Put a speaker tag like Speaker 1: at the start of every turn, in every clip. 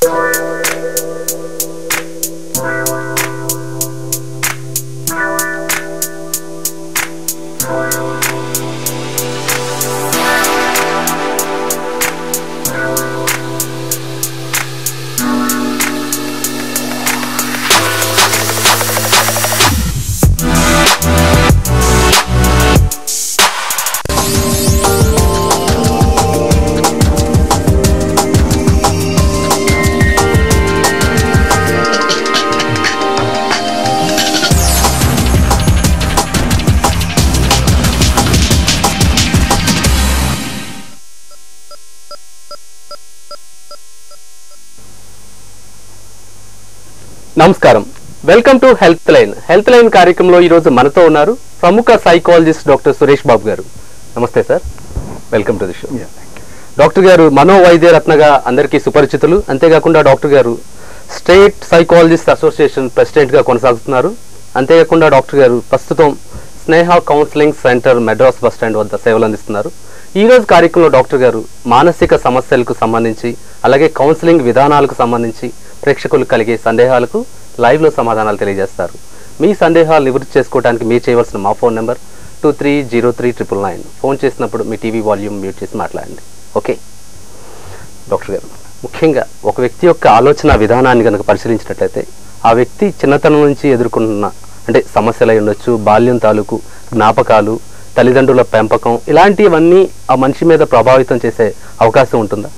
Speaker 1: నమస్కారం welcome to health line health line కార్యక్రమంలో ఈరోజు మనతో ఉన్నారు ప్రముఖ సైకాలజిస్ట్ డాక్టర్ సురేష్ బాబు గారు నమస్తే sir welcome to the show doctor గారు మనోవైద్య రత్నగా అందరికీ సుపరిచితులు అంతేకాకుండా డాక్టర్ గారు స్టేట్ సైకాలజిస్ట్ అసోసియేషన్ ప్రెసిడెంట్ గా కొనసాగుతున్నారు అంతేకాకుండా డాక్టర్ గారు ప్రస్తుతం Sneha counselling centre Madras bus stand వద్ద సేవలు అందిస్తున్నారు ఈ రోజు కార్యక్రమంలో డాక్టర్ గారు మానసిక సమస్యలకు సంబంధించి అలాగే కౌన్సిలింగ్ విధానాలకు సంబంధించి ప్రేక్షకులు కలిగే సందేహాలకు లైవ్ లో సమాధానాలు తెలియజేస్తారు మీ సందేహాలు నివృత్తి చేసుకోవడానికి మీరు చేయవలసిన మా phone number two three zero three triple nine phone చేసినప్పుడు మీ టీవీ వాల్యూమ్ మ్యూట్ చేసి మాట్లాడండి ఓకే డాక్టర్ గారు ముఖ్యంగా ఒక వ్యక్తి యొక్క ఆలోచన విధానాన్ని కనుక పరిశీలించినట్లయితే ఆ వ్యక్తి చిన్నతనం నుంచి ఎదుర్కొంటున్న అంటే సమస్యలు అయి ఉండొచ్చు బాల్యం తాలూకు జ్ఞాపకాలు తల్లిదండ్రుల పెంపకం ఇలాంటివన్నీ ఆ మనిషి మీద ప్రభావితం చేసే అవకాశం ఉంటుందా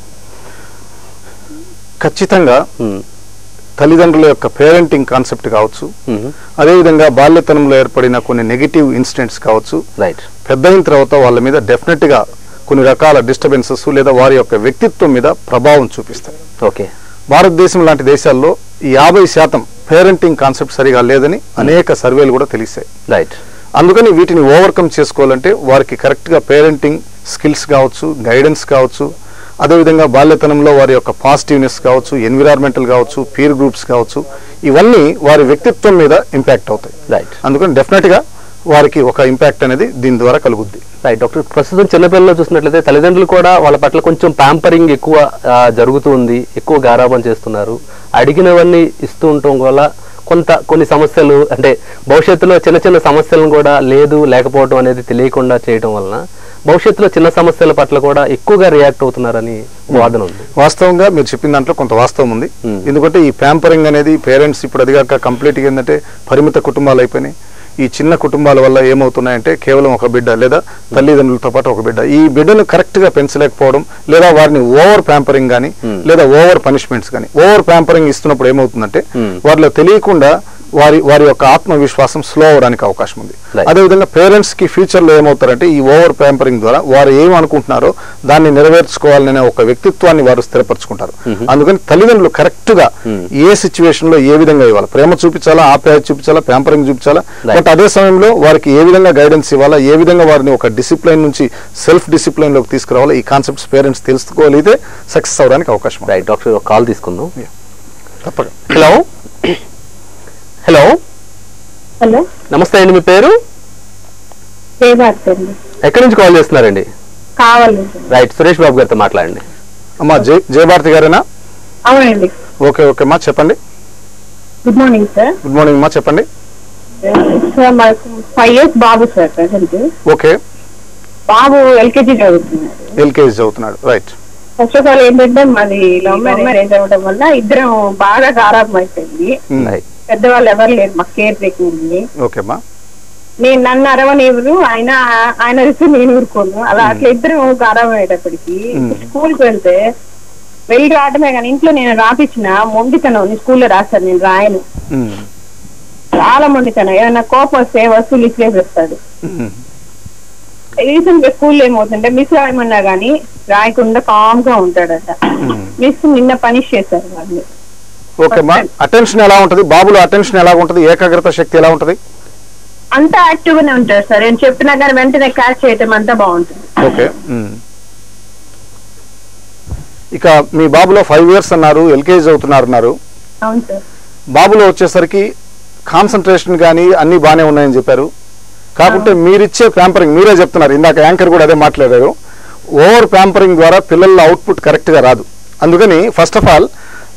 Speaker 2: ఖచ్చితంగా
Speaker 1: ఉమ్,
Speaker 2: తల్లిదండ్రుల యొక్క పేరెంటింగ్ కాన్సెప్ట్ కావచ్చు
Speaker 1: ఉమ్,
Speaker 2: అదేవిధంగా బాల్యతనంలో ఏర్పడిన కొన్ని నెగిటివ్ ఇన్సిడెంట్స్ కావచ్చు
Speaker 1: రైట్
Speaker 2: పెద్ద అయిన తర్వాత వాళ్ళ మీద డెఫినెట్ గా కొన్ని రకాల డిస్టర్బెన్సెస్ లేదా వారి యొక్క వ్యక్తిత్వం మీద ప్రభావం చూపిస్తాయి
Speaker 1: ఓకే
Speaker 2: భారతదేశం లాంటి దేశాల్లో ఈ యాభై శాతం పేరెంటింగ్ కాన్సెప్ట్ సరిగా లేదని అనేక సర్వేలు కూడా తెలిసాయి
Speaker 1: రైట్
Speaker 2: అందుకని వీటిని ఓవర్కమ్ చేసుకోవాలంటే వారికి కరెక్ట్గా పేరెంటింగ్ స్కిల్స్ కావచ్చు గైడెన్స్ కావచ్చు అదేవిధంగా బాల్యతనంలో వారి యొక్క పాజిటివ్నెస్ కావచ్చు ఎన్విరాన్మెంటల్ కావచ్చు పీర్ గ్రూప్స్ కావచ్చు ఇవన్నీ వారి వ్యక్తిత్వం మీద ఇంపాక్ట్ అవుతాయి
Speaker 1: రైట్
Speaker 2: అందుకని డెఫినెట్గా వారికి ఒక ఇంపాక్ట్ అనేది దీని ద్వారా కలుగుద్ది
Speaker 1: రైట్ డాక్టర్ ప్రస్తుతం చిన్నపిల్లలు చూసినట్లయితే తల్లిదండ్రులు కూడా వాళ్ళ పట్ల కొంచెం ప్యాంపరింగ్ ఎక్కువ ఆ, జరుగుతుంది ఎక్కువ గారాబం చేస్తున్నారు అడిగినవన్నీ ఇస్తూ ఉండటం వల్ల కొంత కొన్ని సమస్యలు అంటే భవిష్యత్తులో చిన్న చిన్న సమస్యలను కూడా లేదు లేకపోవడం అనేది తెలియకుండా చేయడం వలన భవిష్యత్తులో చిన్న సమస్యల పట్ల కూడా ఎక్కువగా రియాక్ట్ అవుతున్నారని వాదన ఉంది
Speaker 2: వాస్తవంగా మీరు చెప్పిన దాంట్లో కొంత వాస్తవం ఉంది
Speaker 1: Hmm.
Speaker 2: ఎందుకంటే ఈ ప్యాంపరింగ్ అనేది పేరెంట్స్ ఇప్పుడు అదిగాక కంప్లీట్గా ఏంటంటే పరిమిత కుటుంబాలు అయిపోయినాయి ఈ చిన్న కుటుంబాల వల్ల ఏమవుతున్నాయంటే కేవలం ఒక బిడ్డ లేదా తల్లిదండ్రులతో పాటు ఒక బిడ్డ ఈ బిడ్డను కరెక్ట్ గా పెంచలేకపోవడం లేదా వారిని ఓవర్ ప్యాంపరింగ్ కానీ
Speaker 1: Hmm.
Speaker 2: లేదా ఓవర్ పనిష్మెంట్స్ కానీ ఓవర్ ప్యాంపరింగ్ ఇస్తున్నప్పుడు ఏమవుతుందంటే
Speaker 1: Hmm.
Speaker 2: వారిలో తెలియకుండా వారి వారి యొక్క ఆత్మవిశ్వాసం స్లో అవడానికి అవకాశం ఉంది
Speaker 1: Right.
Speaker 2: అదేవిధంగా పేరెంట్స్ కి ఫ్యూచర్ లో ఏమవుతారంటే ఈ ఓవర్ ప్యాంపరింగ్ ద్వారా వారు ఏం అనుకుంటున్నారో దాన్ని నెరవేర్చుకోవాలనే ఒక వ్యక్తిత్వాన్ని వారు స్థిరపరచుకుంటారు అందుకని తల్లిదండ్రులు కరెక్ట్ గా
Speaker 1: Hmm.
Speaker 2: ఏ సిచ్యువేషన్ లో ఏ విధంగా ఇవ్వాలి ప్రేమ చూపించాలా ఆప్యాయత చూపించాలా ప్యాంపరింగ్ చూపించాలా
Speaker 1: Right.
Speaker 2: బట్ అదే సమయంలో వారికి ఏ విధంగా గైడెన్స్ ఇవ్వాలా ఏ విధంగా వారిని ఒక డిసిప్లైన్ నుంచి సెల్ఫ్ డిసిప్లైన్ లోకి తీసుకురావాలా ఈ కాన్సెప్ట్స్ పేరెంట్స్ తెలుసుకోగలిగితే సక్సెస్ అవడానికి అవకాశం ఉంది.
Speaker 1: రైట్ డాక్టర్ ఒక కాల్ తీసుకుందాం
Speaker 2: తప్పక
Speaker 1: హలో హలో
Speaker 3: హలో
Speaker 1: నమస్తే అండి మీ పేరు
Speaker 3: జయభారతి అండి
Speaker 1: ఎక్కడి నుంచి కాల్ చేస్తున్నారండి
Speaker 3: కావాలి
Speaker 1: రైట్ సురేష్ బాబు గారితో మాట్లాడండి
Speaker 2: అమ్మా జయ జయభారతి గారేనా
Speaker 3: అవునండి
Speaker 2: ఓకే ఓకే అమ్మా చెప్పండి
Speaker 3: good morning sir
Speaker 2: good morning అమ్మా చెప్పండి
Speaker 3: సార్ మాకు ఫైవ్ ఇయర్స్ బాబు సార్ ప్రజెంట్
Speaker 2: ఓకే
Speaker 3: బాబు ఎల్కేజీ చదువుతున్నాడు
Speaker 2: ఎల్కేజీ చదువుతున్నాడు రైట్
Speaker 3: ఫస్ట్ ఆఫ్ ఆల్ ఏంటంటే మాది లవ్ మ్యారేజ్ అవ్వడం వల్ల ఇద్దరం బాగా గారాబం అయిపోయింది
Speaker 1: రైట్
Speaker 3: పెద్దవాళ్ళు ఎవరు లేరు మాకు కేర్ టేకింగ్
Speaker 2: ఓకే అమ్మా
Speaker 3: నేను నన్ను అరవనివ్వరు ఆయన ఆయన రుచి నేను ఊరుకోను అలా అట్లా ఇద్దరం గారాబం అయ్యేటప్పటికి స్కూల్కి వెళ్తే వెళ్ళి రావడమే కానీ ఇంట్లో నేను రాపించిన మొండితనం నేను స్కూల్లో రాస్తాను నేను రాయను
Speaker 2: ఉమ్.
Speaker 3: చాలా మొండితనం ఏదైనా కోపం వస్తే వస్తువులు ఇచ్చేస్తాడు
Speaker 2: ఉమ్.
Speaker 3: రీసెంట్ గా స్కూల్ ఏమవుతుంటే మిస్ రాయమన్నా గానీ రాయకుండా కామ్ గా ఉంటాడట మిస్ నిన్న పనిష్ చేశారు వాళ్ళు
Speaker 2: ఓకే అమ్మా అటెన్షన్ ఎలా ఉంటది బాబులో అటెన్షన్ ఎలా ఉంటది ఏకాగ్రత శక్తి ఎలా ఉంటది
Speaker 3: అంతా యాక్టివ్ గానే ఉంటారు సార్ నేను చెప్పినా కానీ వెంటనే క్యాచ్ చేయటం అంతా బాగుంటుంది
Speaker 2: ఓకే ఉమ్. ఇక మీ బాబులో ఫైవ్ ఇయర్స్ అన్నారు ఎల్కేజీ చదువుతున్నారు అన్నారు
Speaker 3: అవును సార్
Speaker 2: బాబులో వచ్చేసరికి కాన్సన్ట్రేషన్ కానీ అన్ని బాగానే ఉన్నాయని చెప్పారు కాకుంటే మీరిచ్చే ప్యాంపరింగ్ మీరే చెప్తున్నారు ఇందాక యాంకర్ కూడా అదే మాట్లాడారు ఓవర్ ప్యాంపరింగ్ ద్వారా పిల్లల అవుట్పుట్ కరెక్ట్గా రాదు అందుకని ఫస్ట్ ఆఫ్ ఆల్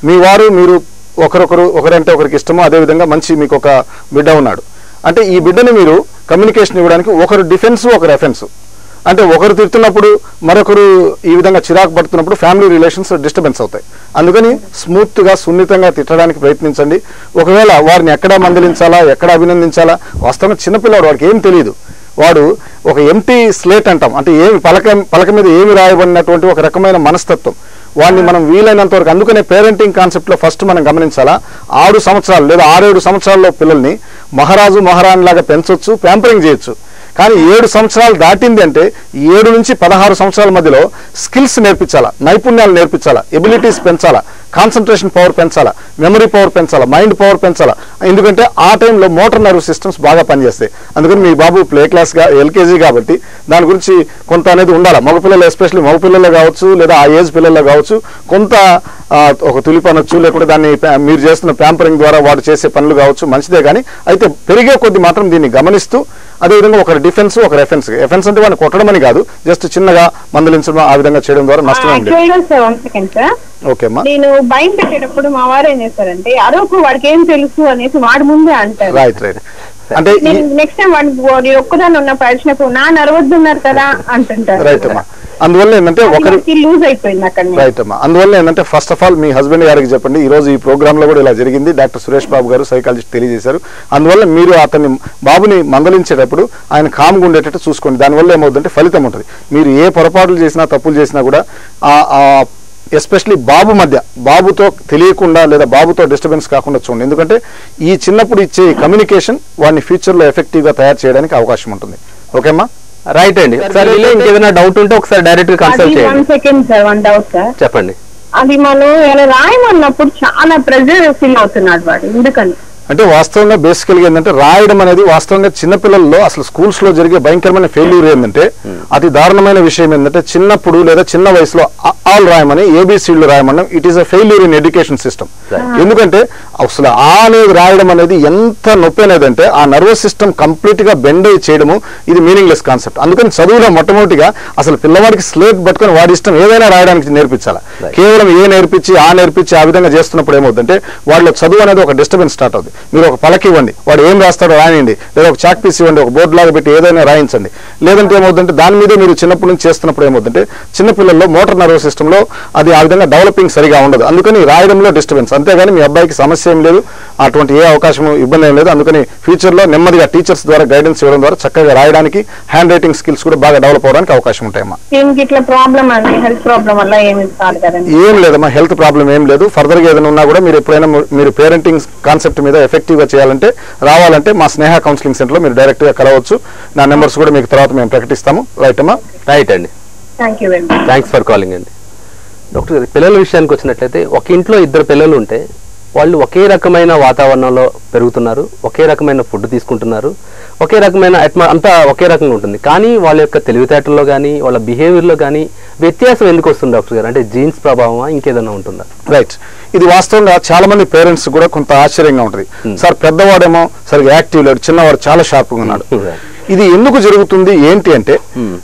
Speaker 2: మీ వారు మీరు ఒకరొకరు ఒకరంటే ఒకరికి ఇష్టమో అదేవిధంగా మంచి మీకు ఒక బిడ్డ ఉన్నాడు అంటే ఈ బిడ్డని మీరు కమ్యూనికేషన్ ఇవ్వడానికి ఒకరు డిఫెన్స్ ఒకరు ఎఫెన్స్ అంటే ఒకరు తిడుతున్నప్పుడు మరొకరు ఈ విధంగా చిరాకు పడుతున్నప్పుడు ఫ్యామిలీ రిలేషన్స్ డిస్టర్బెన్స్ అవుతాయి అందుకని స్మూత్గా సున్నితంగా తిట్టడానికి ప్రయత్నించండి ఒకవేళ వారిని ఎక్కడ మందలించాలా ఎక్కడ అభినందించాలా వాస్తవంగా చిన్నపిల్లవాడు వాడికి ఏం తెలియదు వాడు ఒక ఎంటీ స్లేట్ అంటాం అంటే ఏమి పలక పలక మీద ఏమి రాయబడినటువంటి ఒక రకమైన మనస్తత్వం వాడిని మనం వీలైనంత వరకు అందుకనే పేరెంటింగ్ కాన్సెప్ట్లో ఫస్ట్ మనం గమనించాలా ఆరు సంవత్సరాలు లేదా ఆరేడు సంవత్సరాల్లో పిల్లల్ని మహారాజు మహారాణి లాగా పెంచొచ్చు ప్యాంపరింగ్ చేయొచ్చు కానీ ఏడు సంవత్సరాలు దాటింది అంటే ఏడు నుంచి పదహారు సంవత్సరాల మధ్యలో స్కిల్స్ నేర్పించాలా నైపుణ్యాలు నేర్పించాలా ఎబిలిటీస్ పెంచాలా కాన్సన్ట్రేషన్ పవర్ పెంచాలా మెమరీ పవర్ పెంచాలా మైండ్ పవర్ పెంచాలా ఎందుకంటే ఆ టైంలో మోటార్ నర్వ్ సిస్టమ్స్ బాగా పనిచేస్తాయి అందుకని మీ బాబు ప్లే క్లాస్గా ఎల్కేజీ కాబట్టి దాని గురించి కొంత అనేది ఉండాలి మగపిల్లలు ఎస్పెషల్లీ మగపిల్లల్లో కావచ్చు లేదా ఆ ఏజ్ పిల్లల్లో కావచ్చు కొంత ఆ, ఒక తులిప్ అనొచ్చు లేకుంటే దాన్ని ప్యా- మీరు చేస్తున్న ప్యాంపరింగ్ ద్వారా వాడు చేసే పనులు కావచ్చు మంచిదే కానీ అయితే పెరిగే కొద్ది మాత్రం దీన్ని గమనిస్తూ అదేవిధంగా ఒకరి డిఫెన్స్ ఒక రెఫెన్స్ ఎఫెన్స్ అంటే వాడిని కొట్టడం అని కాదు జస్ట్ చిన్నగా మందలించడం ఆ విధంగా చేయడం ద్వారా నష్టం ఏం లేదు
Speaker 3: యాక్చువల్ గా sir one second sir
Speaker 2: okay అమ్మా
Speaker 3: నేను భయం పెట్టేటప్పుడు మా వారు ఏం చేస్తారంటే అరకు వాడికి ఏం తెలుసు అనేసి వాడి ముందే అంటారు
Speaker 2: రైట్ రైట్ అంటే ఈ
Speaker 3: నేను నెక్స్ట్ టైం వాడికి వాడి ఒక్కదాన్ని ఉన్న పరిచినప్పుడు నా నరవద్దున్నారు కదా అంటుంటారు
Speaker 2: రైట్ అమ్మా అందువల్ల ఏంటంటే ఒకరి
Speaker 3: లూజ్ అయిపోయింది అక్కడ నుంచి.
Speaker 2: రైట్ అమ్మా అందువల్ల ఏంటంటే ఫస్ట్ ఆఫ్ ఆల్ మీ హస్బెండ్ గారికి చెప్పండి ఈ రోజు ఈ ప్రోగ్రామ్ లో కూడా ఇలా జరిగింది డాక్టర్ సురేష్ బాబు గారు సైకాలజిస్ట్ తెలియజేశారు అందువల్ల మీరు అతన్ని బాబుని మందలించేటప్పుడు ఆయన కామ్గా ఉండేటట్టు చూసుకోండి దానివల్ల ఏమవుతుందంటే ఫలితం ఉంటుంది మీరు ఏ పొరపాట్లు చేసినా తప్పులు చేసినా కూడా ఆ ఎస్పెషలీ బాబు మధ్య బాబుతో తెలియకుండా లేదా బాబుతో డిస్టర్బెన్స్ కాకుండా చూడండి ఎందుకంటే ఈ చిన్నప్పుడు ఇచ్చే కమ్యూనికేషన్ వాడిని ఫ్యూచర్లో ఎఫెక్టివ్గా తయారు చేయడానికి అవకాశం ఉంటుంది ఓకేమ్మా
Speaker 1: రైట్ అండి ఒకసారి వీళ్ళే ఇంకేదైనా డౌట్ ఉంటే ఒకసారి డైరెక్ట్ గా కన్సల్ట్
Speaker 3: అది వన్
Speaker 1: చేయండి
Speaker 3: second sir one doubt sir
Speaker 1: చెప్పండి
Speaker 3: అది మనం ఇలా రాయమన్నప్పుడు చాలా ప్రెజర్ ఫీల్ అవుతున్నాడు వాడు ఎందుకని
Speaker 2: అంటే వాస్తవంగా బేసికల్గా ఏంటంటే రాయడం అనేది వాస్తవంగా చిన్నపిల్లల్లో అసలు స్కూల్స్ లో జరిగే భయంకరమైన ఫెయిల్యూర్ ఏంటంటే అతి దారుణమైన విషయం ఏంటంటే చిన్నప్పుడు లేదా చిన్న వయసులో అ- ఆల్ రాయమని ఏబిసిడ్లు రాయమని it is a failure in education system ఎందుకంటే అసలు ఆ అనేది రాయడం అనేది ఎంత నొప్పి అనేది అంటే ఆ నర్వస్ సిస్టమ్ కంప్లీట్ గా బెండ్ అయి చేయడము ఇది మీనింగ్లెస్ కాన్సెప్ట్ అందుకని చదువులో మొట్టమొదటిగా అసలు పిల్లవాడికి స్లేట్ పట్టుకొని వాడి ఇష్టం ఏదైనా రాయడానికి నేర్పించాలి కేవలం ఏ నేర్పించి ఆ నేర్పించి ఆ విధంగా చేస్తున్నప్పుడు ఏమవుతుందంటే వాళ్ళలో చదువు అనేది ఒక డిస్టర్బెన్స్ స్టార్ట్ అవుతుంది మీరు ఒక పలక ఇవ్వండి వాడు ఏం రాస్తాడో రాయండి లేదా ఒక చాక్ పీస్ ఇవ్వండి ఒక బోర్డు లాగా పెట్టి ఏదైనా రాయించండి లేదంటే ఏమవుతుందంటే దాని మీదే మీరు చిన్నప్పటి నుంచి చేస్తున్నప్పుడు ఏమవుతుందంటే చిన్నపిల్లల్లో మోటార్ నర్వస్ సిస్టంలో అది ఆ విధంగా డెవలపింగ్ సరిగా ఉండదు అందుకని రాయడంలో డిస్టర్బెన్స్ అంతేగాని మీ అబ్బాయికి సమస్య ఏం లేదు అటువంటి ఏ అవకాశం ఇబ్బంది ఏం లేదు అందుకని ఫ్యూచర్లో నెమ్మదిగా టీచర్స్ ద్వారా గైడెన్స్ ఇవ్వడం ద్వారా చక్కగా రాయడానికి హ్యాండ్ రైటింగ్ స్కిల్స్ కూడా బాగా డెవలప్ అవడానికి అవకాశం ఉంటాయమ్మా
Speaker 3: దీనికి ఇట్లా ప్రాబ్లం అండి హెల్త్ ప్రాబ్లం వల్ల ఏమి కాదు కదండి
Speaker 2: ఏం లేదమ్మా హెల్త్ ప్రాబ్లం ఏం లేదు ఫర్దర్గా ఏదైనా ఉన్నా కూడా మీరు ఎప్పుడైనా ము- మీరు పేరెంటింగ్ కాన్సెప్ట్ మీద ఎఫెక్టివ్గా చేయాలంటే రావాలంటే మా స్నేహ కౌన్సిలింగ్ సెంటర్లో మీరు డైరెక్ట్గా కలవచ్చు నా నెంబర్స్ కూడా మీకు తర్వాత మేము ప్రకటిస్తాము రైట్ అమ్మా
Speaker 1: రైట్ అండి
Speaker 3: thank you very much
Speaker 1: thanks for calling అండి డాక్టర్ గారు పిల్లల విషయానికి వచ్చినట్లయితే ఒక ఇంట్లో ఇద్దరు పిల్లలు ఉంటే వాళ్ళు ఒకే రకమైన వాతావరణంలో పెరుగుతున్నారు ఒకే రకమైన ఫుడ్ తీసుకుంటున్నారు ఒకే రకమైన అట్మా అంతా ఒకే రకంగా ఉంటుంది కానీ వాళ్ళ యొక్క తెలివితేటల్లో కానీ వాళ్ళ బిహేవియర్లో కానీ వ్యత్యాసం ఎందుకు వస్తుంది డాక్టర్ గారు అంటే జీన్స్ ప్రభావమా ఇంకేదైనా ఉంటుందా
Speaker 2: రైట్ ఇది వాస్తవంగా చాలా మంది పేరెంట్స్ కూడా కొంత ఆశ్చర్యంగా ఉంటుంది సార్ పెద్దవాడేమో సరిగా యాక్టివ్ లేడు చిన్నవాడు చాలా షార్ప్గా ఉన్నాడు
Speaker 1: Right.
Speaker 2: ఇది ఎందుకు జరుగుతుంది ఏంటి అంటే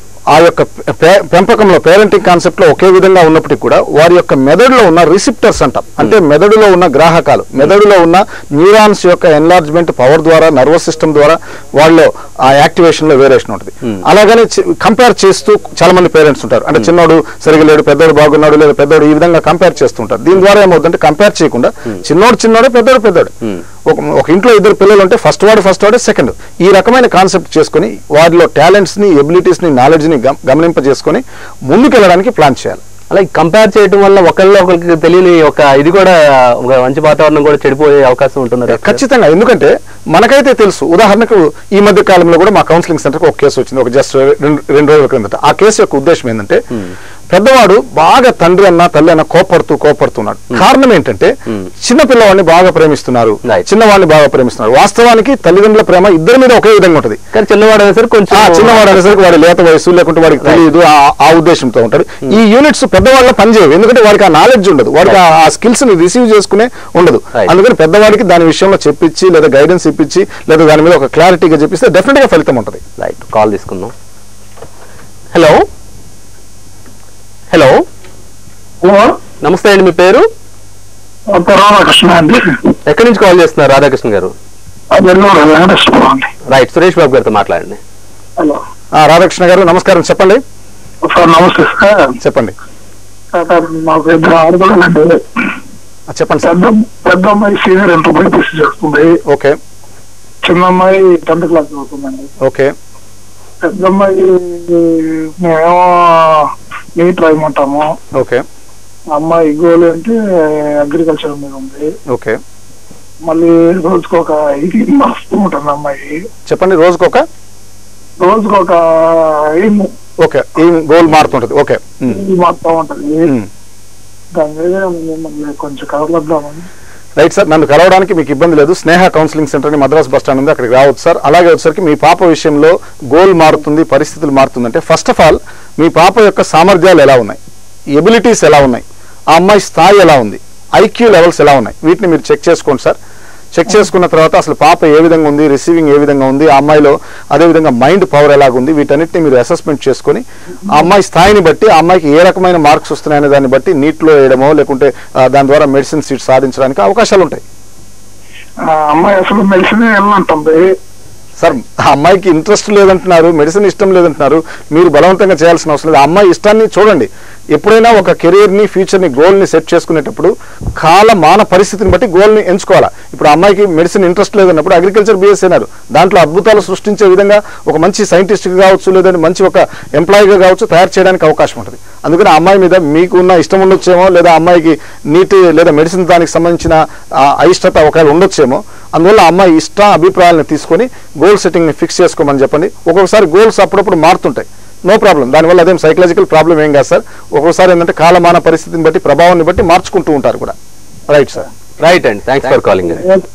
Speaker 2: ఆ యొక్క పె- పెంపకంలో పేరెంటింగ్ కాన్సెప్ట్ లో ఒకే విధంగా ఉన్నప్పటికీ కూడా వారి యొక్క మెదడులో ఉన్న రిసిప్టర్స్ అంటాం అంటే మెదడులో ఉన్న గ్రాహకాలు మెదడులో ఉన్న న్యూరాన్స్ యొక్క ఎన్లార్జ్మెంట్ పవర్ ద్వారా నర్వస్ సిస్టమ్ ద్వారా వాళ్ళలో ఆ యాక్టివేషన్ లో వేరియేషన్ ఉంటుంది అలాగనే కంపేర్ చేస్తూ చాలా మంది పేరెంట్స్ ఉంటారు అంటే చిన్నోడు సరిగా లేడు పెద్దోడు బాగున్నాడు లేదా పెద్దోడు ఈ విధంగా కంపేర్ చేస్తుంటారు దీని ద్వారా ఏమవుతుందంటే కంపేర్ చేయకుండా చిన్నోడు చిన్నోడే పెద్దోడు పెద్దోడు ఒక ఒక ఇంట్లో ఇద్దరు పిల్లలు ఉంటే ఫస్ట్ వాడు ఫస్ట్ వాడే సెకండ్ ఈ రకమైన కాన్సెప్ట్ చేసుకొని వారిలో టాలెంట్స్ ని ఎబిలిటీస్ ని నాలెడ్జ్ ని గమ- గమనింపజేసుకొని ముందుకెళ్ళడానికి ప్లాన్ చేయాలి
Speaker 1: అలాగే కంపేర్ చేయడం వల్ల ఒకళ్ళు ఒకరికి తెలియని ఒక ఇది కూడా ఒక మంచి వాతావరణం కూడా చెడిపోయే అవకాశం ఉంటుంది డాక్టర్ గారు?
Speaker 2: ఖచ్చితంగా ఎందుకంటే మనకైతే తెలుసు ఉదాహరణకు ఈ మధ్య కాలంలో కూడా మా కౌన్సిలింగ్ సెంటర్కి ఒక కేసు వచ్చింది ఒక జస్ట్ రెండు రెండు రోజుల క్రిందట ఆ కేసు యొక్క ఉద్దేశం ఏంటంటే పెద్దవాడు బాగా తండ్రి అన్న తల్లి అన్న కోపడుతూ కోపడుతున్నాడు కారణం ఏంటంటే చిన్న పిల్లవాడిని బాగా ప్రేమిస్తున్నారు
Speaker 1: Right.
Speaker 2: చిన్నవాడిని బాగా ప్రేమిస్తున్నారు వాస్తవానికి తల్లిదండ్రుల ప్రేమ ఇద్దరి మీద ఒకే విధంగా ఉంటుంది
Speaker 1: కానీ చిన్నవాడు అయినా సరే కొంచెం
Speaker 2: ఆ చిన్నవాడు అనేసరికి వాడి లేత వయసు లేకుంటే వాడికి తెలియదు ఆ- ఆ ఉద్దేశంతో ఉంటాడు ఈ యూనిట్స్ పెద్దవాళ్ళ పనిచేయవు ఎందుకంటే వాడికి ఆ నాలెడ్జ్ ఉండదు వాడికి ఆ- ఆ స్కిల్స్ ని రిసీవ్ చేసుకునే ఉండదు
Speaker 1: Right.
Speaker 2: అందుకని పెద్దవాడికి దాని విషయంలో చెప్పించి లేదా గైడెన్స్ ఇప్పించి లేదా దాని మీద ఒక క్లారిటీగా చెప్పిస్తే డెఫినెట్ గా ఫలితం ఉంటుంది
Speaker 1: రైట్ కాల్ తీసుకుందాం హలో హలో
Speaker 4: హలో
Speaker 1: నమస్తే అండి మీ పేరు
Speaker 4: రామకృష్ణ అండి
Speaker 1: ఎక్కడి నుంచి కాల్ చేస్తున్నారు రాధాకృష్ణ గారు
Speaker 4: నెల్లూరు వెంకటేశ్వరం అండి
Speaker 1: రైట్ సురేష్ బాబు గారితో మాట్లాడండి
Speaker 4: హలో
Speaker 2: ఆ, రాధాకృష్ణ గారు నమస్కారం చెప్పండి
Speaker 4: సార్ నమస్తే సార్
Speaker 2: చెప్పండి
Speaker 4: సార్ మాకు ఇద్దరు ఆడపిల్లలండి
Speaker 2: ఆ, చెప్పండి సార్
Speaker 4: పెద్ద పెద్ద అమ్మాయి సీనియర్ ఇంటర్ బైపీసీ చేస్తుంది
Speaker 2: ఓకే
Speaker 4: చిన్న అమ్మాయి టెన్త్ క్లాస్ చదువుతుందండి
Speaker 2: ఓకే
Speaker 4: పెద్ద అమ్మాయి మేమేమో నీట్ రాయమంటాము
Speaker 2: ఓకే
Speaker 4: అమ్మాయి గోల్ అంటే అగ్రికల్చర్ మీద ఉంది
Speaker 2: ఓకే
Speaker 4: మళ్ళీ రోజుకు ఒక ఇది వస్తూ ఉంటుంది అమ్మాయి
Speaker 2: చెప్పండి రోజుకొక
Speaker 4: రోజుకు ఒక ఎయిమ్
Speaker 2: ఓకే ఈ గోల్ మారుతుంటది ఓకే ఉమ్,
Speaker 4: మారుతూ ఉంటది
Speaker 2: ఉమ్.
Speaker 4: దాని మీద మిమ్మల్ని కొంచెం కవర్లద్దామని
Speaker 2: రైట్ సార్ నన్ను కలవడానికి మీకు ఇబ్బంది లేదు స్నేహ కౌన్సిలింగ్ సెంటర్ అని మద్రాస్ బస్ స్టాండ్ ఉంది అక్కడికి రావచ్చు సార్ అలాగే వచ్చేసరికి మీ పాప విషయంలో గోల్ మారుతుంది పరిస్థితులు మారుతుందంటే ఫస్ట్ ఆఫ్ ఆల్ మీ పాప యొక్క సామర్థ్యాలు ఎలా ఉన్నాయి ఎబిలిటీస్ ఎలా ఉన్నాయి ఆ అమ్మాయి స్థాయి ఎలా ఉంది ఐక్యూ లెవెల్స్ ఎలా ఉన్నాయి వీటిని మీరు చెక్ చేసుకోండి సార్ చెక్ చేసుకున్న తర్వాత అసలు పాప ఏ విధంగా ఉంది రిసీవింగ్ ఏ విధంగా ఉంది ఆ అమ్మాయిలో అదేవిధంగా మైండ్ పవర్ ఎలాగుంది వీటన్నిటిని మీరు అసెస్మెంట్ చేసుకొని ఆ అమ్మాయి స్థాయిని బట్టి ఆ అమ్మాయికి ఏ రకమైన మార్క్స్ వస్తున్నాయనే దాన్ని బట్టి నీట్లో వేయడమో లేకుంటే ఆ, దాని ద్వారా మెడిసిన్ సీట్ సాధించడానికి అవకాశాలు ఉంటాయి
Speaker 4: ఆ అమ్మాయి అసలు మెడిసిన్ వెళ్ళంటుంది
Speaker 2: సార్ ఆ అమ్మాయికి ఇంట్రెస్ట్ లేదంటున్నారు మెడిసిన్ ఇష్టం లేదంటున్నారు మీరు బలవంతంగా చేయాల్సిన అవసరం లేదు ఆ అమ్మాయి ఇష్టాన్ని చూడండి ఎప్పుడైనా ఒక కెరీర్ని ఫ్యూచర్ని గోల్ని సెట్ చేసుకునేటప్పుడు కాల మాన పరిస్థితిని బట్టి గోల్ని ఎంచుకోవాలా ఇప్పుడు ఆ అమ్మాయికి మెడిసిన్ ఇంట్రెస్ట్ లేదన్నప్పుడు అగ్రికల్చర్ బీఎస్ అయినారు దాంట్లో అద్భుతాలు సృష్టించే విధంగా ఒక మంచి సైంటిస్ట్గా కావచ్చు లేదంటే మంచి ఒక ఎంప్లాయీగా కావచ్చు తయారు చేయడానికి అవకాశం ఉంటుంది అందుకని ఆ అమ్మాయి మీద మీకు ఉన్న ఇష్టం ఉండొచ్చేమో లేదా ఆ అమ్మాయికి నీటి లేదా మెడిసిన్ దానికి సంబంధించిన ఆ, అయిష్టత ఒకవేళ ఉండొచ్చేమో అందువల్ల ఆ అమ్మాయి ఇష్ట అభిప్రాయాలను తీసుకొని గోల్ సెట్టింగ్ని ఫిక్స్ చేసుకోమని చెప్పండి ఒక్కొక్కసారి గోల్స్ అప్పుడప్పుడు మారుతుంటాయి నో ప్రాబ్లం దానివల్ల అదేం సైకలాజికల్ ప్రాబ్లం ఏం కాదు సార్ ఒక్కొక్కసారి ఏంటంటే కాలమాన పరిస్థితిని బట్టి ప్రభావాన్ని బట్టి మార్చుకుంటూ ఉంటారు కూడా రైట్ సార్
Speaker 1: రైట్ అండి థ్యాంక్స్ ఫర్ కాలింగ్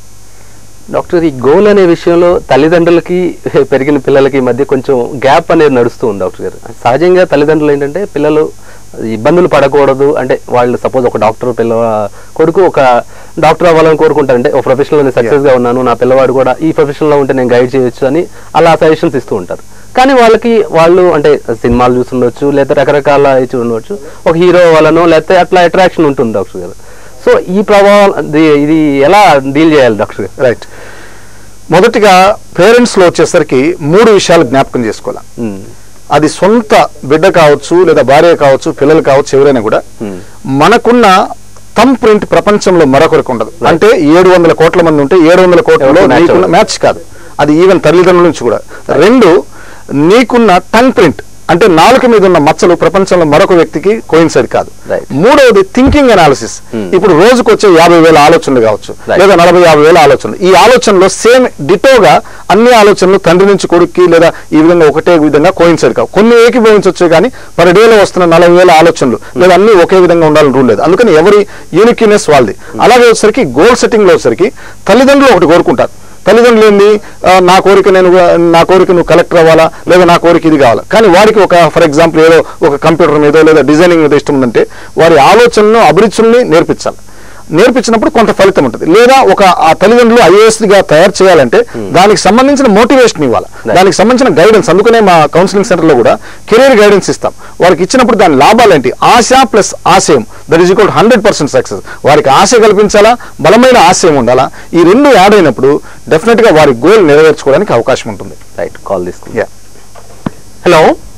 Speaker 1: డాక్టర్ ఈ గోల్ అనే విషయంలో తల్లిదండ్రులకి పెరిగిన పిల్లలకి మధ్య కొంచెం గ్యాప్ అనేది నడుస్తూ ఉంది డాక్టర్ గారు సహజంగా తల్లిదండ్రులు ఏంటంటే పిల్లలు ఇబ్బందులు పడకూడదు అంటే వాళ్ళు సపోజ్ ఒక డాక్టర్ పిల్ల కొడుకు ఒక డాక్టర్ అవ్వాలని కోరుకుంటారు అంటే ఒక ప్రొఫెషన్లో నేను సక్సెస్ గా ఉన్నాను నా పిల్లవాడు కూడా ఈ ప్రొఫెషన్ లో ఉంటే నేను గైడ్ చేయొచ్చు అని అలా సజెషన్స్ ఇస్తూ ఉంటారు కానీ వాళ్ళకి వాళ్ళు అంటే సినిమాలు చూస్తుండొచ్చు లేదా రకరకాల ఇది ఉండవచ్చు ఒక హీరో వలనో లేకపోతే అట్లా అట్రాక్షన్ ఉంటుంది డాక్టర్ గారు సో ఈ ప్రభావం ఇది- ఇది ఎలా డీల్ చేయాలి డాక్టర్ గారు
Speaker 2: రైట్ మొదటిగా పేరెంట్స్లో వచ్చేసరికి మూడు విషయాలు జ్ఞాపకం చేసుకోవాలి
Speaker 1: ఉమ్,
Speaker 2: అది సొంత బిడ్డ కావచ్చు లేదా భార్య కావచ్చు పిల్లలు కావచ్చు ఎవరైనా కూడా
Speaker 1: Hmm.
Speaker 2: మనకున్న థమ్ ప్రింట్ ప్రపంచంలో మరొకరికి ఉండదు అంటే ఏడు వందల కోట్ల మంది ఉంటే ఏడు వందల కోట్లలో
Speaker 1: ఎవరికి match
Speaker 2: నీకున్న
Speaker 1: అవ్వదు.
Speaker 2: మ్యాచ్ కాదు అది ఈవెన్ తల్లిదండ్రుల నుంచి కూడా రెండు నీకున్న టంగ్ ప్రింట్ అంటే నాలుక మీద ఉన్న మచ్చలు ప్రపంచంలో మరొక వ్యక్తికి కోయిన్సైడ్ కాదు
Speaker 1: Right.
Speaker 2: మూడవది థింకింగ్ అనాలిసిస్
Speaker 1: Hmm.
Speaker 2: ఇప్పుడు రోజుకు వచ్చే యాభై వేల ఆలోచనలు కావచ్చు
Speaker 1: Right.
Speaker 2: లేదా నలభై యాభై వేల ఆలోచనలు ఈ ఆలోచనలో సేమ్ డిటోగా అన్ని ఆలోచనలు తండ్రి నుంచి కొడుక్కి లేదా ఈ విధంగా ఒకటే విధంగా కోయిన్సైడ్ కావు కొన్ని ఏకీభవించవచ్చు కానీ పర్ డేలో వస్తున్న నలభై వేల ఆలోచనలు లేదా అన్ని ఒకే విధంగా ఉండాలని రూల్ లేదు అందుకని ఎవరి యూనిక్యూనెస్ వాళ్ళది అలాగే వచ్చేసరికి గోల్ సెట్టింగ్ లో వచ్చేసరికి తల్లిదండ్రులు ఒకటి కోరుకుంటారు తల్లిదండ్రులు ఏంది ఆ, నా కోరిక నేను నా కోరిక నువ్వు కలెక్టర్ అవ్వాలా లేదా నా కోరిక ఇది కావాలా కానీ వారికి ఒక ఫర్ ఎగ్జాంపుల్ ఏదో ఒక కంప్యూటర్ మీదో లేదా డిజైనింగ్ మీద ఇష్టం ఉందంటే వారి ఆలోచనను అభిరుచుల్ని నేర్పించాలి నేర్పించినప్పుడు కొంత ఫలితం ఉంటుంది లేదా ఒక ఆ తల్లిదండ్రులు ఐఏఎస్ గా తయారు చేయాలంటే దానికి సంబంధించిన మోటివేషన్ ఇవ్వాలి దానికి సంబంధించిన గైడెన్స్ అందుకనే మా కౌన్సిలింగ్ సెంటర్ లో కూడా కెరీర్ గైడెన్స్ ఇస్తాం వారికి ఇచ్చినప్పుడు దాని లాభాలు ఏంటి ఆశ ప్లస్ ఆశయం that is equal hundred percent success వారికి ఆశ కల్పించాలా బలమైన ఆశయం ఉండాలా ఈ రెండు యాడ్ అయినప్పుడు డెఫినెట్ గా వారి గోల్ నెరవేర్చుకోవడానికి అవకాశం ఉంటుంది
Speaker 1: రైట్ కాల్ తీసుకుందాం
Speaker 2: Yeah.
Speaker 1: హలో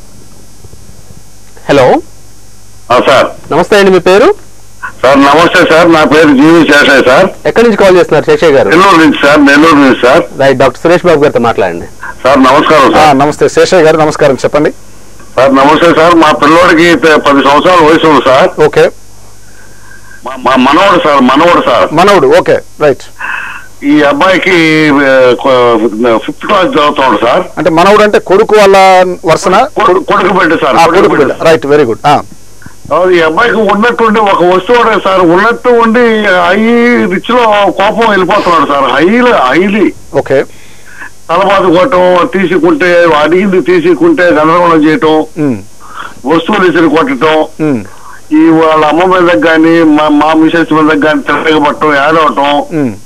Speaker 1: హలో
Speaker 5: ఆ, సార్
Speaker 1: నమస్తే అండి మీ పేరు
Speaker 5: సార్ నమస్తే సార్ నా పేరు జీవి శేషయ్య సార్
Speaker 1: ఎక్కడి నుంచి కాల్ చేస్తున్నారు శేషయ్య గారు
Speaker 5: నెల్లూరు నుంచి సార్ నెల్లూరు నుంచి sir
Speaker 1: right doctor Suresh Babu గారితో మాట్లాడండి
Speaker 5: సార్ నమస్కారం
Speaker 2: ఆ,
Speaker 5: సార్
Speaker 2: నమస్తే శేషయ్య గారు నమస్కారం చెప్పండి
Speaker 5: సార్ నమస్తే సార్ మా పిల్లోడికి ప- పది సంవత్సరాల వయసు ఉంది సార్
Speaker 2: ఓకే
Speaker 5: మా- మా మనవడు సార్ మనవడు సార్
Speaker 2: మనవుడు ఓకే రైట్
Speaker 5: ఈ అబ్బాయికి ఫిఫ్త్ క్లాస్ చదువుతున్నాడు సార్
Speaker 2: అంటే మనవుడు అంటే కొడుకు వాళ్ళ వరుసన
Speaker 5: కొడు- కొడుకు బిడ్డ సార్
Speaker 2: ఆ, కొడుకు బిడ్డ రైట్ వెరీ గుడ్
Speaker 5: అవును, ఈ అబ్బాయికి ఉన్నట్టుండి ఒక వస్తువు ఉండే సార్ ఉన్నట్టు ఉండి హై రిచ్ లో కోపం వెళ్ళిపోతున్నాడు సార్ హైలీ హైలీ
Speaker 2: ఓకే
Speaker 5: తలబాత కొట్టడం తీసుకుంటే అడిగింది తీసుకుంటే గందరగోళం చేయటం వస్తువులు ఇసిరి కొట్టడం ఈ వాళ్ళ అమ్మ మీద కానీ మా మా మిసెస్ మీద కానీ తిరగబట్టడం ఏడవటం